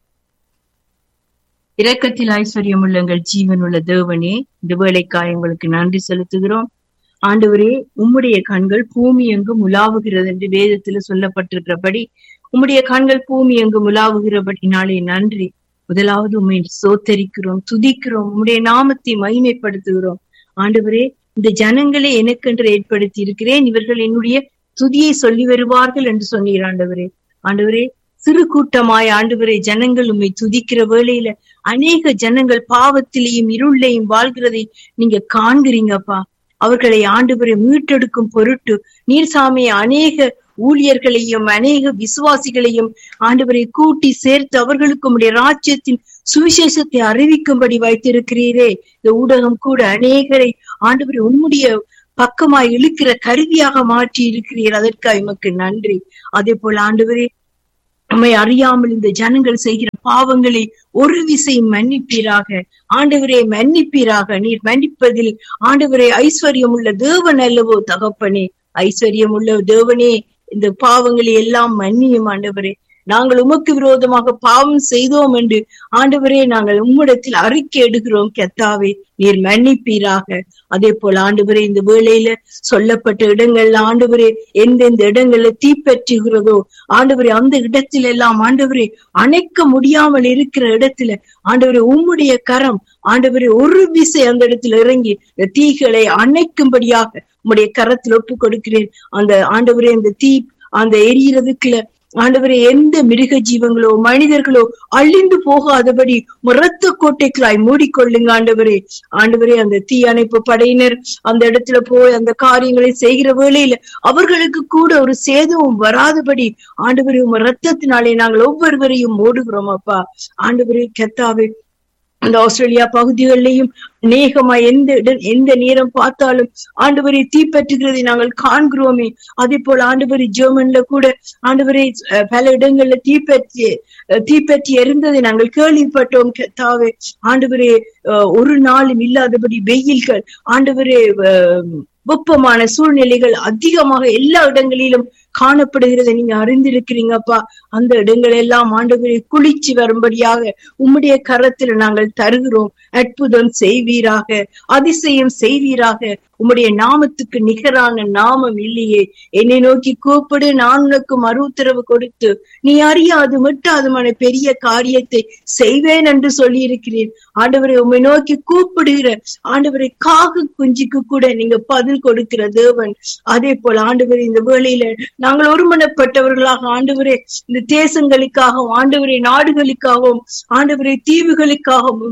இரக்கத்தில் ஐஸ்வர்யம் உள்ள எங்கள் ஜீவன் உள்ள தேவனே இந்த வேலைக்காய் உங்களுக்கு நன்றி செலுத்துகிறோம் ஆண்டவரே உம்முடைய கண்கள் பூமி எங்கும் உலாவுகிறது என்று வேதத்துல சொல்லப்பட்டிருக்கிறபடி உம்முடைய கண்கள் பூமி எங்கும் உலாவுகிறபடினாலே நன்றி முதலாவது உண்மை சோத்தரிக்கிறோம் துதிக்கிறோம் உம்முடைய நாமத்தை மகிமைப்படுத்துகிறோம் ஆண்டவரே இந்த ஜனங்களே எனக்கென்று ஏற்படுத்தி இருக்கிறேன் இவர்கள் என்னுடைய துதியை சொல்லி வருவார்கள் என்று சொன்னீர் ஆண்டவரே ஆண்டவரே சிறு கூட்டமாய் ஆண்டவரே ஜனங்கள் உம்மை துதிக்கிற வேளையில அநேக ஜனங்கள் பாவத்திலேயும் இருளையும் வாழ்கிறதை நீங்க காண்கிறீங்கப்பா அவர்களை ஆண்டவரை மீட்டெடுக்கும் பொருட்டு நீர் சாமியை அநேக ஊழியர்களையும் அநேக விசுவாசிகளையும் ஆண்டவரை கூட்டி சேர்த்து அவர்களுக்கு உடைய ராஜ்யத்தின் சுவிசேஷத்தை அறிவிக்கும்படி வைத்திருக்கிறீரே இந்த ஊடகம் கூட அநேகரை ஆண்டவரை உம்முடைய பக்கமாய் இழுக்கிற கருவியாக மாற்றி இருக்கிறீர் அதற்காக எமக்கு நன்றி அதே போல ஆண்டவரே நம்மை அறியாமல் இந்த ஜனங்கள் செய்கிற பாவங்களை ஒரு விசை மன்னிப்பீராக ஆண்டவரே மன்னிப்பீராக நீர் மன்னிப்பதில் ஆண்டவரே ஐஸ்வர்யம் உள்ள தேவன் அல்லவோ தகப்பனே ஐஸ்வர்யம் உள்ள தேவனே இந்த பாவங்களை எல்லாம் மன்னியும் ஆண்டவரே நாங்கள் உமக்கு விரோதமாக பாவம் செய்தோம் என்று ஆண்டவரே நாங்கள் உம்மிடத்தில் அறிக்கை எடுக்கிறோம் கெத்தாவே நீர் மன்னிப்பீராக அதே போல ஆண்டவரே இந்த வேளையில சொல்லப்பட்ட இடங்கள்ல ஆண்டவரே எந்தெந்த இடங்கள்ல தீப்பற்றுகிறதோ ஆண்டவரே அந்த இடத்துல எல்லாம் ஆண்டவரே அணைக்க முடியாமல் இருக்கிற இடத்துல ஆண்டவரே உம்முடைய கரம் ஆண்டவரே ஒரு விசை அந்த இடத்துல இறங்கி இந்த தீகளை அணைக்கும்படியாக உம்முடைய கரத்தில் ஒப்பு கொடுக்கிறேன் அந்த ஆண்டவரே அந்த தீ அந்த எரியறதுக்குள்ள ஆண்டவரே எந்த மிருக ஜீவங்களோ மனிதர்களோ அழிந்து போகாதபடி ரத்த கோட்டைகளாய் மூடிக்கொள்ளுங்க ஆண்டவரே ஆண்டவரே அந்த தீ அணைப்பு படையினர் அந்த இடத்துல போய் அந்த காரியங்களை செய்கிற வேளையில அவர்களுக்கு கூட ஒரு சேதமும் வராதபடி ஆண்டவரே உங்க ரத்தத்தினாலே நாங்கள் ஒவ்வொருவரையும் ஓடுகிறோம் அப்பா ஆண்டவரே கெத்தாவே அந்த ஆஸ்திரேலியா பகுதிகளிலையும் அநேகமா எந்த இட- எந்த நேரம் பார்த்தாலும் ஆண்டவரை தீப்பற்றுகிறதை நாங்கள் காண்கிறோமே அதே போல ஆண்டவரை ஜெர்மன்ல கூட ஆண்டவரை அஹ், பல இடங்கள்ல தீப்பற்றி அஹ், தீப்பற்றி எரிந்ததை நாங்கள் கேள்விப்பட்டோம் கத்தாவே ஆண்டவரே அஹ், ஒரு நாளும் இல்லாதபடி வெயில்கள் ஆண்டவரே அஹ், வெப்பமான சூழ்நிலைகள் அதிகமாக எல்லா இடங்களிலும் காணப்படுகிறதை நீங்க அறிந்திருக்கிறீங்கப்பா அந்த இடங்கள் எல்லாம் ஆண்டவரை குளிச்சு வரும்படியாக உம்முடைய கரத்தில் நாங்கள் தருகிறோம் அற்புதம் செய்வீராக அதிசயம் செய்வீராக உம்முடைய நாமத்துக்கு நிகரான நாமம் இல்லையே என்னை நோக்கி கூப்பிடு நான் உனக்கு மறு உத்தரவு கொடுத்து நீ அறியாது விட்டாதுமான பெரிய காரியத்தை செய்வேன் என்று சொல்லி இருக்கிறேன் ஆண்டவரை உம்மை நோக்கி கூப்பிடுகிற ஆண்டவரை காக குஞ்சுக்கு கூட நீங்க பதில் கொடுக்கிற தேவன் அதே போல ஆண்டவரை இந்த வேளையில நாங்கள் ஒருமனப்பட்டவர்களாக ஆண்டவரே இந்த தேசங்களுக்காகவும் ஆண்டவரை நாடுகளுக்காகவும் ஆண்டவரை தீவுகளுக்காகவும்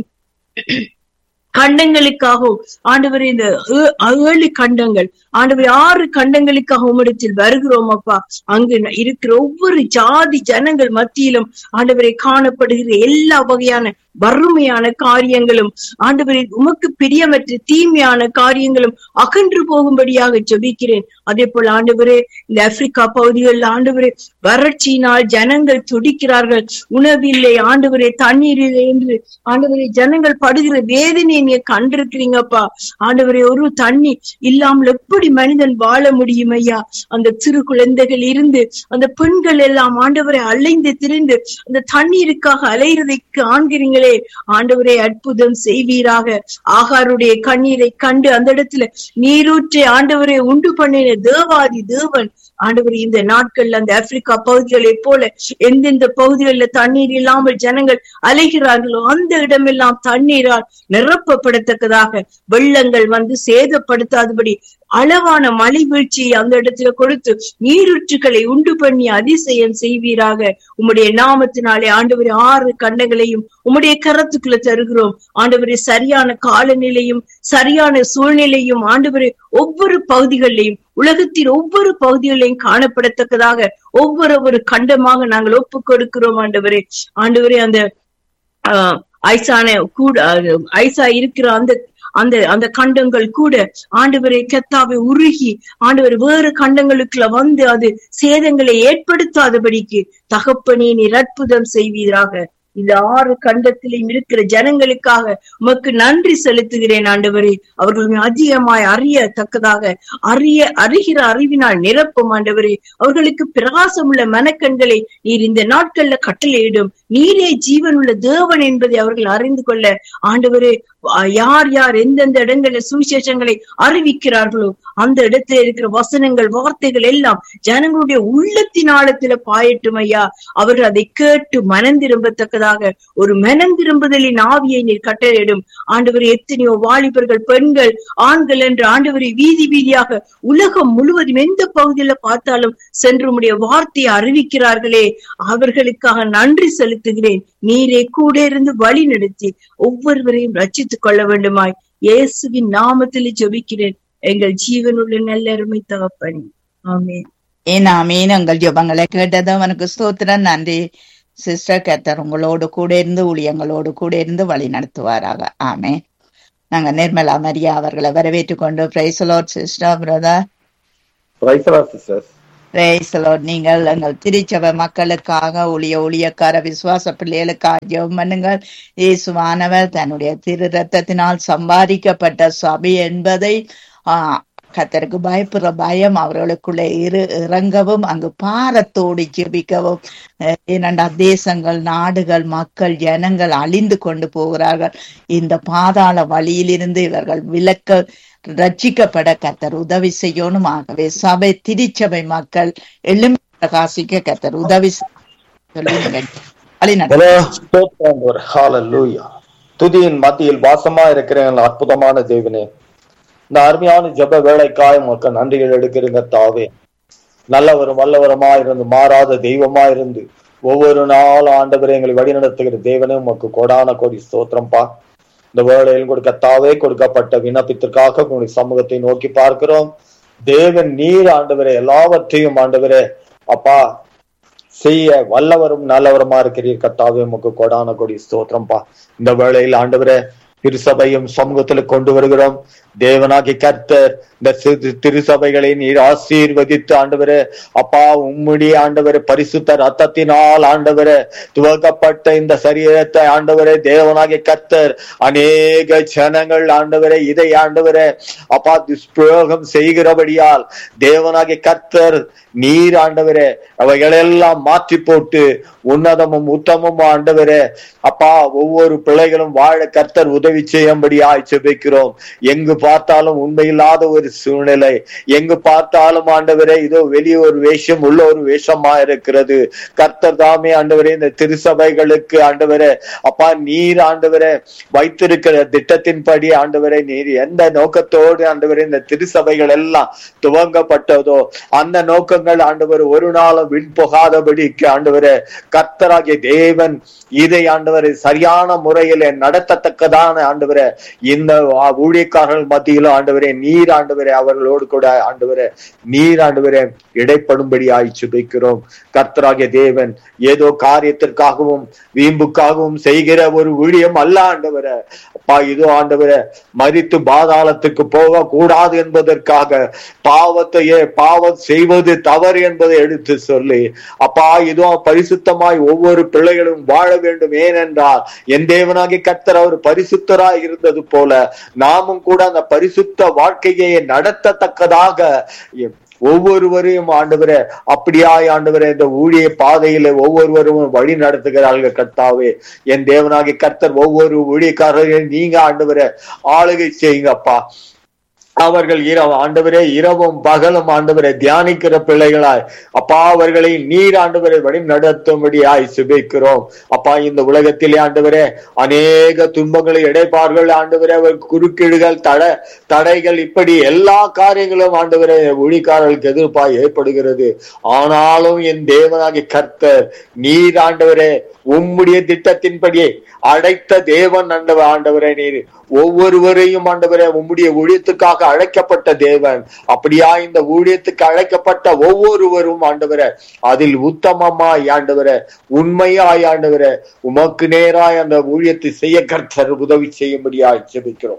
கண்டங்களுக்காகவும் ஆண்டவரே இந்த ஏ- ஏழு கண்டங்கள் ஆண்டவரே ஆறு கண்டங்களுக்காக உம்மிடத்தில் வருகிறோம் அப்பா அங்கு ந- இருக்கிற ஒவ்வொரு ஜாதி ஜனங்கள் மத்தியிலும் ஆண்டவரை காணப்படுகிற எல்லா வகையான வறுமையான காரியங்களும் ஆண்டவரே உமக்கு பிரியமற்ற தீமையான காரியங்களும் அகன்று போகும்படியாக ஜெபிக்கிறேன் அதே போல ஆண்டவரே இந்த ஆப்பிரிக்கா பகுதிகளில் ஆண்டவரே வறட்சியினால் ஜனங்கள் துடிக்கிறார்கள் உணவில்லை ஆண்டவரே தண்ணீர் இல்லை என்று ஆண்டவரே ஜனங்கள் படுகிற வேதனையை நீங்க கண்டிருக்கிறீங்கப்பா ஆண்டவரே ஒரு தண்ணி இல்லாமல் எப்படி மனிதன் வாழ முடியும் ஐயா அந்த சிறு குழந்தைகள் இருந்து அந்த பெண்கள் எல்லாம் ஆண்டவரை அலைந்து திரிந்து அந்த தண்ணீருக்காக அலைகிறதை காண்கிறீங்களே இடத்திலே ஆண்டவரே அற்புதம் செய்வீராக ஆகாருடைய கண்ணீரை கண்டு அந்த இடத்துல நீரூற்றை ஆண்டவரை உண்டு பண்ணின தேவாதி தேவன் ஆண்டவர் இந்த நாட்கள்ல அந்த ஆப்பிரிக்கா பகுதிகளைப் போல எந்தெந்த பகுதிகளில் தண்ணீர் இல்லாமல் ஜனங்கள் அலைகிறார்களோ அந்த இடமெல்லாம் தண்ணீரால் நிரப்பப்படத்தக்கதாக வெள்ளங்கள் வந்து சேதப்படுத்தாதபடி அளவான மழை வீழ்ச்சியை அந்த இடத்துல கொடுத்து நீரூற்றுகளை உண்டு பண்ணி அதிசயம் செய்வீராக உம்முடைய நாமத்தினாலே ஆண்டவரே ஆறு கண்டங்களையும் உம்முடைய கரத்துக்குள்ள தருகிறோம் ஆண்டவரே சரியான காலநிலையும் சரியான சூழ்நிலையும் ஆண்டவரே ஒவ்வொரு பகுதிகளிலையும் உலகத்தின் ஒவ்வொரு பகுதிகளிலையும் காணப்படத்தக்கதாக ஒவ்வொரு ஒரு கண்டமாக நாங்கள் ஒப்பு கொடுக்கிறோம் ஆண்டவரே ஆண்டவரே அந்த ஆஹ் ஐசான கூட அஹ் ஐசா இருக்கிற அந்த அந்த அந்த கண்டங்கள் கூட ஆண்டவரை கத்தாவை உருகி ஆண்டவர் வேறு கண்டங்களுக்குள்ள வந்து அது சேதங்களை ஏற்படுத்தாதபடிக்கு தகப்பனே நீர் அற்புதம் செய்வீராக இந்த ஆறு கண்டத்திலும் இருக்கிற ஜனங்களுக்காக உமக்கு நன்றி செலுத்துகிறேன் ஆண்டவரே அவர்கள் அதிகமாய் அறியத்தக்கதாக அறிய அறிகிற அறிவினால் நிரப்பும் ஆண்டவரே அவர்களுக்கு பிரகாசம் உள்ள மனக்கண்களை நீர் இந்த நாட்கள்ல கட்டளையிடும் நீரே ஜீவனுள்ள தேவன் என்பதை அவர்கள் அறிந்து கொள்ள ஆண்டவரே யார் யார் எந்தெந்த இடங்கள்ல சுவிசேஷங்களை அறிவிக்கிறார்களோ அந்த இடத்துல இருக்கிற வசனங்கள் வார்த்தைகள் எல்லாம் ஜனங்களுடைய உள்ளத்தின் ஆழத்துல பாயட்டும் ஐயா அவர்கள் அதை கேட்டு மனம் திரும்பத்தக்கதாக ஒரு மனம் திரும்புதலின் ஆவியை நீர் கட்டளையிடும் ஆண்டவர் எத்தனையோ வாலிபர்கள் பெண்கள் ஆண்கள் என்று ஆண்டவரை வீதி வீதியாக உலகம் முழுவதும் எந்த பகுதியில பார்த்தாலும் சென்று உடைய வார்த்தையை அறிவிக்கிறார்களே அவர்களுக்காக நன்றி செலுத்துகிறேன் நீரே கூட இருந்து வழி நடத்தி ஒவ்வொருவரையும் ரச்சித்துக் கொள்ள வேண்டுமாய் இயேசுவின் நாமத்தில் ஜெபிக்கிறேன் எங்கள் ஜீவனுள்ள நல்லருமை தகப்பனே ஆமென் ஏன் ஆமீன் உங்கள் ஜெபங்களை கேட்டது அவனுக்கு ஸ்தோத்திரம் நன்றி சிஸ்டர் கத்தர் உங்களோடு கூட இருந்து ஊழியங்களோடு கூட இருந்து வழி நடத்துவாராக ஆமே நாங்க நிர்மலா மரியா அவர்களை வரவேற்றுக் கொண்டு praise the Lord sister brother Praise the Lord, sisters. Praise the Lord நீங்கள் எங்கள் திருச்சபை மக்களுக்காக ஊழிய ஊழியக்கார விசுவாச பிள்ளைகளுக்காக ஜெபம் பண்ணுங்கள் இயேசுவானவர் தன்னுடைய திரு ரத்தத்தினால் சம்பாதிக்கப்பட்ட சபை என்பதை ஆஹ் கத்தருக்கு பயப்படுற பயம் அவர்களுக்குள்ள இரு இறங்கவும் அங்கு பாரத்தோடு ஜெபிக்கவும் அஹ் ஏனென்றா தேசங்கள் நாடுகள் மக்கள் ஜனங்கள் அழிந்து கொண்டு போகிறார்கள் இந்த பாதாள வழியிலிருந்து இவர்கள் விலக்க ரட்சிக்கப்பட கத்தர் உதவி செய்யணும் ஆகவே சபை திருச்சபை மக்கள் எழும்பி பிரகாசிக்க கத்தர் உதவி செய்ய சொல்லி நீங்கள் வழி நடத்துங்கள். Hello, ஸ்தோத்திரம் ஆண்டவரே. Hallelujah. துதியின் மத்தியில் வாசமா இருக்கிற எங்கள் அற்புதமான தேவனே இந்த அருமையான ஜெப வேலைக்காய் மக்கள் நன்றிகள் எடுக்கிறீங்க தாவே நல்லவரும் வல்லவருமா இருந்து மாறாத தெய்வமா இருந்து ஒவ்வொரு நாளும் ஆண்டவரை எங்களை வழிநடத்துகிற தேவனே உமக்கு கொடான கோடி ஸ்தோத்திரம்பா இந்த வேளையில் கொடுக்க தாவே கொடுக்கப்பட்ட விண்ணப்பத்திற்காக உங்களுடைய சமூகத்தை நோக்கி பார்க்கிறோம் தேவன் நீர் ஆண்டவரே எல்லாவற்றையும் ஆண்டவரே அப்பா செய்ய வல்லவரும் நல்லவருமா இருக்கிறீர் கத்தாவே உமக்கு கொடான கொடி ஸ்தோத்திரம்பா இந்த வேளையில் ஆண்டவரே திருசபையும் சமூகத்துல கொண்டு வருகிறோம் தேவனாகி கர்த்தர் இந்த சிறு திருசபைகளை நீர் ஆசீர்வதித்து ஆண்டவரே அப்பா உம்முடைய ஆண்டவரே பரிசுத்த ரத்தத்தினால் ஆண்டவரே துவக்கப்பட்ட இந்த சரீரத்தை ஆண்டவரே தேவனாகிய கர்த்தர் அநேக ஜனங்கள் ஆண்டவரே இதை ஆண்டவரே அப்பா துஷ்பிரயோகம் செய்கிறபடியால் தேவனாகிய கர்த்தர் நீர் ஆண்டவரே அவைகளெல்லாம் மாற்றி போட்டு உன்னதமும் உத்தமும் ஆண்டவரே அப்பா ஒவ்வொரு பிள்ளைகளும் வாழ கர்த்தர் உதவி செய்யும்படியாய் செபிக்கிறோம் எங்கு பார்த்தாலும் உண்மையில்லாத ஒரு சூழ்நிலை எங்கு பார்த்தாலும் ஆண்டவரே இதோ வெளியே ஒரு வேஷம் உள்ள ஒரு வேஷமா இருக்கிறது கர்த்தர் தாமே ஆண்டவரே இந்த திருசபைகளுக்கு ஆண்டவரே அப்பா நீர் ஆண்டவரே வைத்திருக்கிற திட்டத்தின்படி ஆண்டவரே நீர் எந்த நோக்கத்தோடு ஆண்டவரே இந்த திருசபைகள் எல்லாம் துவங்கப்பட்டதோ அந்த நோக்கங்கள் ஆண்டவர் ஒரு நாளும் விண் போகாதபடிக்கு ஆண்டவரே கர்த்தராகிய தேவன் இதை ஆண்டவரை சரியான முறையில நடத்தத்தக்கதான ஆண்டவரே இந்த ஊழியக்காரர்கள் மத்தியிலும் ஆண்டவரே நீர் ஆண்டவரே அவர்களோடு கூட ஆண்டவரே நீர் ஆண்டவரே இடைப்படும்படி ஆய்ச்சி வைக்கிறோம் கர்த்தராகிய தேவன் ஏதோ காரியத்திற்காகவும் வீம்புக்காகவும் செய்கிற ஒரு ஊழியம் அல்ல ஆண்டவரே அப்பா இதோ ஆண்டவரே மதித்து பாதாளத்துக்கு போக கூடாது என்பதற்காக பாவத்தையே பாவம் செய்வது தவறு என்பதை எடுத்து சொல்லி அப்பா இதோ பரிசுத்தமாய் ஒவ்வொரு பிள்ளைகளும் வாழ வேண்டும் ஏனென்றால் என் தேவனாகிய கர்த்தர் அவர் பரிசுத்தராய் இருந்தது போல நாமும் கூட அந்த பரிசுத்த வாழ்க்கையை நடத்தத்தக்கதாக ஒவ்வொருவரையும் ஆண்டவரே அப்படியாய் ஆண்டவரே இந்த ஊழிய பாதையில ஒவ்வொருவரும் வழி நடத்துகிறார்கள் கர்த்தாவே என் தேவனாகி கர்த்தர் ஒவ்வொரு ஊழியக்காரர்களையும் நீங்க ஆண்டவரே ஆளுகை செய்யுங்கப்பா அவர்கள் இரவு ஆண்டவரே இரவும் பகலும் ஆண்டவரை தியானிக்கிற பிள்ளைகளாய் அப்பா அவர்களை நீர் ஆண்டவரை வழி நடத்தும்படியாய் சுபிக்கிறோம் அப்பா இந்த உலகத்திலே ஆண்டவரே அநேக துன்பங்களை இடைப்பார்கள் ஆண்டவரே அவர் குறுக்கீடுகள் தட தடைகள் இப்படி எல்லா காரியங்களும் ஆண்டவரே ஒழிக்காரர்களுக்கு எதிர்ப்பாய் ஏற்படுகிறது ஆனாலும் என் தேவனாகி கர்த்தர் நீர் ஆண்டவரே உம்முடைய திட்டத்தின்படியே அடைத்த தேவன் ஆண்டவர் ஆண்டவரே நீர் ஒவ்வொருவரையும் ஆண்டவரே உம்முடைய ஊழியத்துக்காக அழைக்கப்பட்ட தேவன் அப்படியா இந்த ஊழியத்துக்கு அழைக்கப்பட்ட ஒவ்வொருவரும் ஆண்டவரே அதில் உத்தமமாய் ஆண்டவரே உண்மையாய் ஆண்டவரே உமக்கு நேராய் அந்த ஊழியத்தை செய்ய கர்த்தர் உதவி செய்யும்படியாய் ஜெபிக்கிறோம்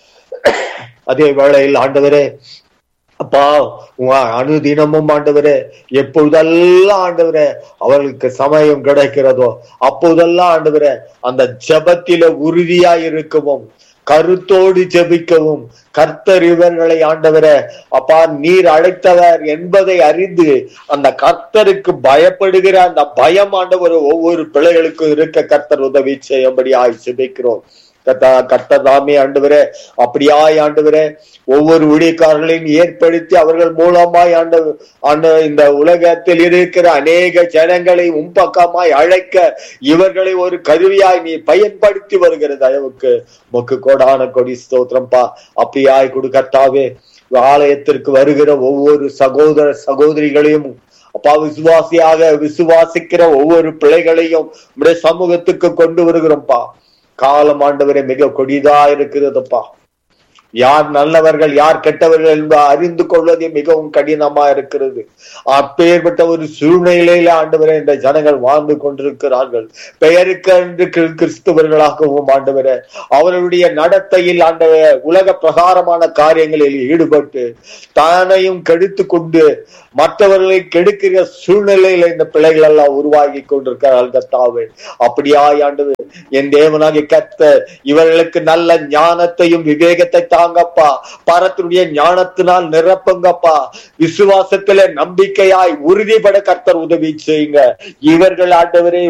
அதே வேளையில் ஆண்டவரே அப்பா உங்க அனுதினமும் ஆண்டவரே எப்பொழுதெல்லாம் ஆண்டவரே அவர்களுக்கு சமயம் கிடைக்கிறதோ அப்போதெல்லாம் ஆண்டவரே அந்த ஜபத்தில உறுதியா இருக்கவும் கருத்தோடு ஜெபிக்கவும் கர்த்தர் இவர்களை ஆண்டவரே அப்பா நீர் அழைத்தவர் என்பதை அறிந்து அந்த கர்த்தருக்கு பயப்படுகிற அந்த பயம் ஆண்டவர் ஒவ்வொரு பிள்ளைகளுக்கும் இருக்க கர்த்தர் உதவி செய்யும்படி ஆய் ஜெபிக்கிறோம் கத்தா கர்த்தர் தாமே ஆண்டவரே அப்படியாய் ஆண்டவரே ஒவ்வொரு ஊழியக்காரர்களையும் ஏற்படுத்தி அவர்கள் மூலமாய் ஆண்ட ஆண்ட இந்த உலகத்தில் இருக்கிற அநேக ஜனங்களை உம்பக்கமாய் அழைக்க இவர்களை ஒரு கருவியாய் நீ பயன்படுத்தி வருகிற தயவுக்கு மொக்கு கோடான கொடி ஸ்தோத்திரம்பா அப்படியாய் கொடுக்கத்தாவே ஆலயத்திற்கு வருகிற ஒவ்வொரு சகோதர சகோதரிகளையும் அப்பா விசுவாசியாக விசுவாசிக்கிற ஒவ்வொரு பிள்ளைகளையும் நம்முடைய சமூகத்துக்கு கொண்டு வருகிறோம்ப்பா காலம் ஆண்டவரே மிக கொடிதா இருக்கிறதுப்பா யார் நல்லவர்கள் யார் கெட்டவர்கள் என்பதை அறிந்து கொள்வதே மிகவும் கடினமா இருக்கிறது அப்பேற்பட்ட ஒரு சூழ்நிலையில ஆண்டவரே இந்த ஜனங்கள் வாழ்ந்து கொண்டிருக்கிறார்கள் பெயருக்கு என்று கிறிஸ்தவர்களாகவும் ஆண்டவரே அவர்களுடைய நடத்தையில் ஆண்டவர உலக பிரகாரமான காரியங்களில் ஈடுபட்டு தானையும் கெடுத்து கொண்டு மற்றவர்களை கெடுக்கிற சூழ்நிலையில இந்த பிள்ளைகள் எல்லாம் உருவாகி கொண்டிருக்கிறார்கள் கத்தாவே அப்படியாய் ஆண்டவர் என் தேவனாகி கத்த இவர்களுக்கு நல்ல ஞானத்தையும் விவேகத்தை தாங்கப்பா பரத்தினுடைய ஞானத்தினால் நிரப்புங்கப்பா விசுவாசத்தில நம்பிக்கையாய் உறுதிபட கர்த்தர் உதவி செய்யுங்க இவர்கள் ஆண்டவரே